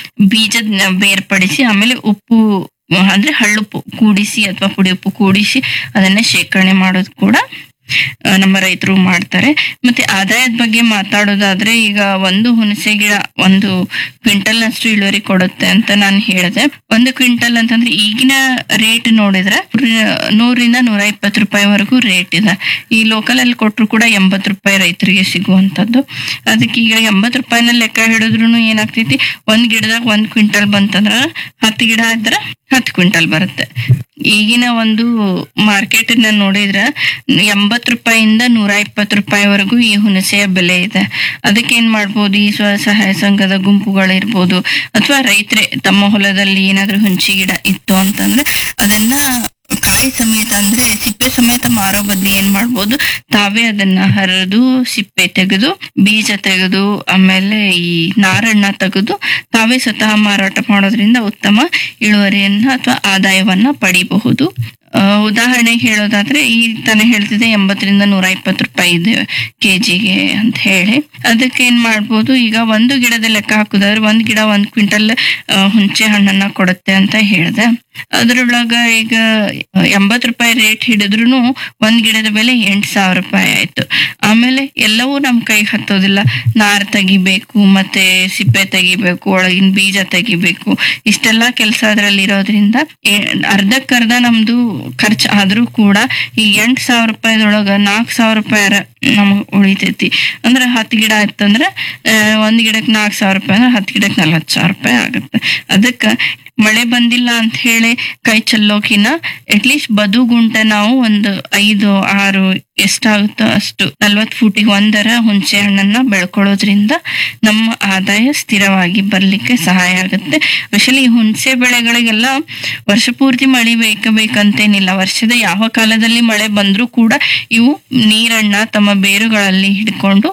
[SPEAKER 2] ಬೀಜದ ಬೇರ್ಪಡಿಸಿ ಆಮೇಲೆ ಉಪ್ಪು ಅಂದ್ರೆ ಹಳ್ಳುಪ್ಪು ಕೂಡಿಸಿ ಅಥವಾ ಪುಡಿ ಉಪ್ಪು ಕೂಡಿಸಿ ಅದನ್ನ ಶೇಖರಣೆ ಮಾಡೋದು ಕೂಡ ಆ, ನಮ್ಮ ರೈತರು ಮಾಡ್ತಾರೆ ಮತ್ತೆ ಆದಾಯದ ಬಗ್ಗೆ ಮಾತಾಡೋದಾದ್ರೆ ಈಗ ಒಂದು ಹುಣಸೆ ಗಿಡ ಒಂದು ಕ್ವಿಂಟಲ್ ನಷ್ಟು ಇಳುವರಿ ಕೊಡುತ್ತೆ ಅಂತ ನಾನು ಹೇಳಿದೆ ಒಂದು ಕ್ವಿಂಟಲ್ ಅಂತಂದ್ರೆ ಈಗಿನ ರೇಟ್ ನೋಡಿದ್ರೆ ನೂರಿಂದ ನೂರ ಇಪ್ಪತ್ತು ರೂಪಾಯಿವರೆಗೂ ರೇಟ್ ಇದೆ ಈ ಲೋಕಲ್ ಅಲ್ಲಿ ಕೊಟ್ಟರು ಕೂಡ ಎಂಬತ್ತು ರೂಪಾಯಿ ರೈತರಿಗೆ ಸಿಗುವಂತದ್ದು ಅದಕ್ಕೆ ಈಗ ಎಂಬತ್ತು ರೂಪಾಯಿನ ಲೆಕ್ಕ ಹಿಡಿದ್ರು ಏನಾಗ್ತೈತಿ ಒಂದ್ ಗಿಡದಾಗ ಒಂದ್ ಕ್ವಿಂಟಲ್ ಬಂತಂದ್ರ ಹತ್ತು ಗಿಡ ಇದ್ರೆ ಹತ್ತು ಕ್ವಿಂಟಲ್ ಬರುತ್ತೆ ಈಗಿನ ಒಂದು ಮಾರ್ಕೆಟ್ ನೋಡಿದ್ರೆ ಎಂಬತ್ತು ರೂಪಾಯಿಂದ ನೂರ ಇಪ್ಪತ್ತು ರೂಪಾಯಿವರೆಗೂ ಈ ಹುಣಸೆಯ ಬೆಲೆ ಇದೆ ಅದಕ್ಕೆ ಏನ್ ಮಾಡ್ಬೋದು ಈ ಸ್ವಸಹಾಯ ಸಂಘದ ಗುಂಪುಗಳಿರ್ಬೋದು ಅಥವಾ ರೈತರೇ ತಮ್ಮ ಹೊಲದಲ್ಲಿ ಏನಾದ್ರೂ ಹುಣಸಿ ಗಿಡ ಇತ್ತು ಅಂತಂದ್ರೆ ಅದನ್ನ ಕಾಯಿ ಸಮೇತ ಅಂದ್ರೆ ಸಿಪ್ಪೆ ಸಮೇತ ಮಾರೋ ಬದ್ಲಿ ಏನ್ ಮಾಡ್ಬೋದು ತಾವೇ ಅದನ್ನ ಹರಿದು ಸಿಪ್ಪೆ ತೆಗೆದು ಬೀಜ ತೆಗೆದು ಆಮೇಲೆ ಈ ನಾರನ್ನ ತೆಗೆದು ತಾವೇ ಸ್ವತಃ ಮಾರಾಟ ಮಾಡೋದ್ರಿಂದ ಉತ್ತಮ ಇಳುವರಿಯನ್ನ ಅಥವಾ ಆದಾಯವನ್ನ ಪಡಿಬಹುದು ಆ, ಉದಾಹರಣೆಗೆ ಹೇಳೋದಾದ್ರೆ ಈ ತಾನೇ ಹೇಳ್ತಿದ್ದೆ ಎಂಬತ್ತರಿಂದ ನೂರ ಇಪ್ಪತ್ತು ರೂಪಾಯಿ ಇದೆ ಕೆಜಿಗೆ ಅಂತ ಹೇಳಿ ಅದಕ್ಕೆ ಏನ್ ಮಾಡ್ಬೋದು ಈಗ ಒಂದು ಗಿಡದ ಲೆಕ್ಕ ಹಾಕುದಾದ್ರೆ ಒಂದ್ ಗಿಡ ಒಂದ್ ಕ್ವಿಂಟಲ್ ಆ, ಹುಂಚೆ ಹಣ್ಣನ್ನ ಕೊಡುತ್ತೆ ಅಂತ ಹೇಳ್ದೆ ಅದ್ರೊಳಗ ಈಗ ಎಂಬತ್ ರೂಪಾಯಿ ರೇಟ್ ಹಿಡಿದ್ರು ಒಂದ್ ಗಿಡದ ಬೆಲೆ ಎಂಟ್ ಸಾವಿರ ರೂಪಾಯಿ ಆಯ್ತು ಆಮೇಲೆ ಎಲ್ಲವೂ ನಮ್ ಕೈಗೆ ಹತ್ತೋದಿಲ್ಲ ನಾರ್ ತೆಗಿಬೇಕು ಮತ್ತೆ ಸಿಪ್ಪೆ ತೆಗಿಬೇಕು ಒಳಗಿನ ಬೀಜ ತೆಗಿಬೇಕು ಇಷ್ಟೆಲ್ಲ ಕೆಲಸ ಅದ್ರಲ್ಲಿ ಇರೋದ್ರಿಂದ ಏ- ಅರ್ಧಕ್ಕರ್ಧ ನಮ್ದು ಖರ್ಚು ಆದ್ರೂ ಕೂಡ ಈ ಎಂಟ್ ಸಾವಿರ ರೂಪಾಯಿದೊಳಗ ನಾಲ್ಕ್ ಸಾವಿರ ರೂಪಾಯಿ ನಮಗ್ ಉಳಿತೈತಿ ಅಂದ್ರೆ ಹತ್ತು ಗಿಡ ಇತ್ತಂದ್ರೆ ಆ, ಒಂದ್ ಗಿಡಕ್ಕೆ ನಾಲ್ಕ್ ಸಾವಿರ ರೂಪಾಯಿ ಅಂದ್ರೆ ಹತ್ತು ಗಿಡಕ್ಕೆ ನಲ್ವತ್ತು ಸಾವಿರ ರೂಪಾಯಿ ಆಗುತ್ತೆ ಅದಕ್ಕ ಮಳೆ ಬಂದಿಲ್ಲ ಅಂತ ಹೇಳಿ ಕೈ ಚೆಲ್ಲೋಕಿನ ಅಟ್ಲೀಸ್ಟ್ ಬದುಗುಂಟ ನಾವು ಒಂದು ಐದು ಆರು ಎಷ್ಟಾಗುತ್ತೋ ಅಷ್ಟು ನಲ್ವತ್ ಫೂಟಿಗೆ ಒಂದರ ಹುಣಸೆ ಹಣ್ಣನ್ನ ಬೆಳ್ಕೊಳ್ಳೋದ್ರಿಂದ ನಮ್ಮ ಆದಾಯ ಸ್ಥಿರವಾಗಿ ಬರ್ಲಿಕ್ಕೆ ಸಹಾಯ ಆಗುತ್ತೆ ಸ್ಪೆಷಲಿ ಹುಣಸೆ ಬೆಳೆಗಳಿಗೆಲ್ಲ ವರ್ಷ ಪೂರ್ತಿ ಮಳೆ ಬೇಕ ಬೇಕಂತೇನಿಲ್ಲ ವರ್ಷದ ಯಾವ ಕಾಲದಲ್ಲಿ ಮಳೆ ಬಂದ್ರೂ ಕೂಡ ಇವು ನೀರನ್ನ ತಮ್ಮ ಬೇರುಗಳಲ್ಲಿ ಹಿಡ್ಕೊಂಡು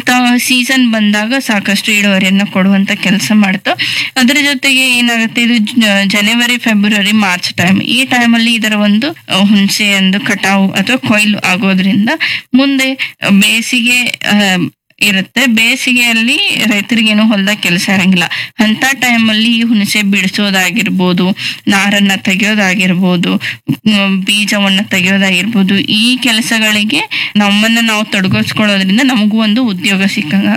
[SPEAKER 2] ಸೀಸನ್ ಬಂದಾಗ ಸಾಕಷ್ಟು ಇಳುವರಿಯನ್ನ ಕೊಡುವಂತ ಕೆಲಸ ಮಾಡ್ತಾವ ಅದ್ರ ಜೊತೆಗೆ ಏನಾಗುತ್ತೆ ಇದು ಜ- ಜನವರಿ ಫೆಬ್ರವರಿ ಮಾರ್ಚ್ ಟೈಮ್ ಈ ಟೈಮಲ್ಲಿ ಇದರ ಒಂದು ಅಹ್, ಹುಣಸೆ ಒಂದು ಕಟಾವು ಅಥವಾ ಕೊಯ್ಲು ಆಗೋದ್ರಿಂದ ಮುಂದೆ ಬೇಸಿಗೆ ಅಹ್, ಇರುತ್ತೆ ಬೇಸಿಗೆಯಲ್ಲಿ ರೈತರಿಗೇನು ಹೊಲದಾಗ ಕೆಲಸ ಇರಂಗಿಲ್ಲ ಅಂತ ಟೈಮಲ್ಲಿ ಈ ಹುಣಸೆ ಬಿಡಿಸೋದಾಗಿರ್ಬೋದು ನಾರನ್ನ ತೆಗೆಯೋದಾಗಿರ್ಬೋದು ಮ್, ಬೀಜವನ್ನ ತೆಗೆಯೋದಾಗಿರ್ಬೋದು ಈ ಕೆಲಸಗಳಿಗೆ ನಮ್ಮನ್ನ ನಾವು ತೊಡಗಿಸ್ಕೊಳ್ಳೋದ್ರಿಂದ ನಮಗೂ ಒಂದು ಉದ್ಯೋಗ ಸಿಕ್ಕಂಗ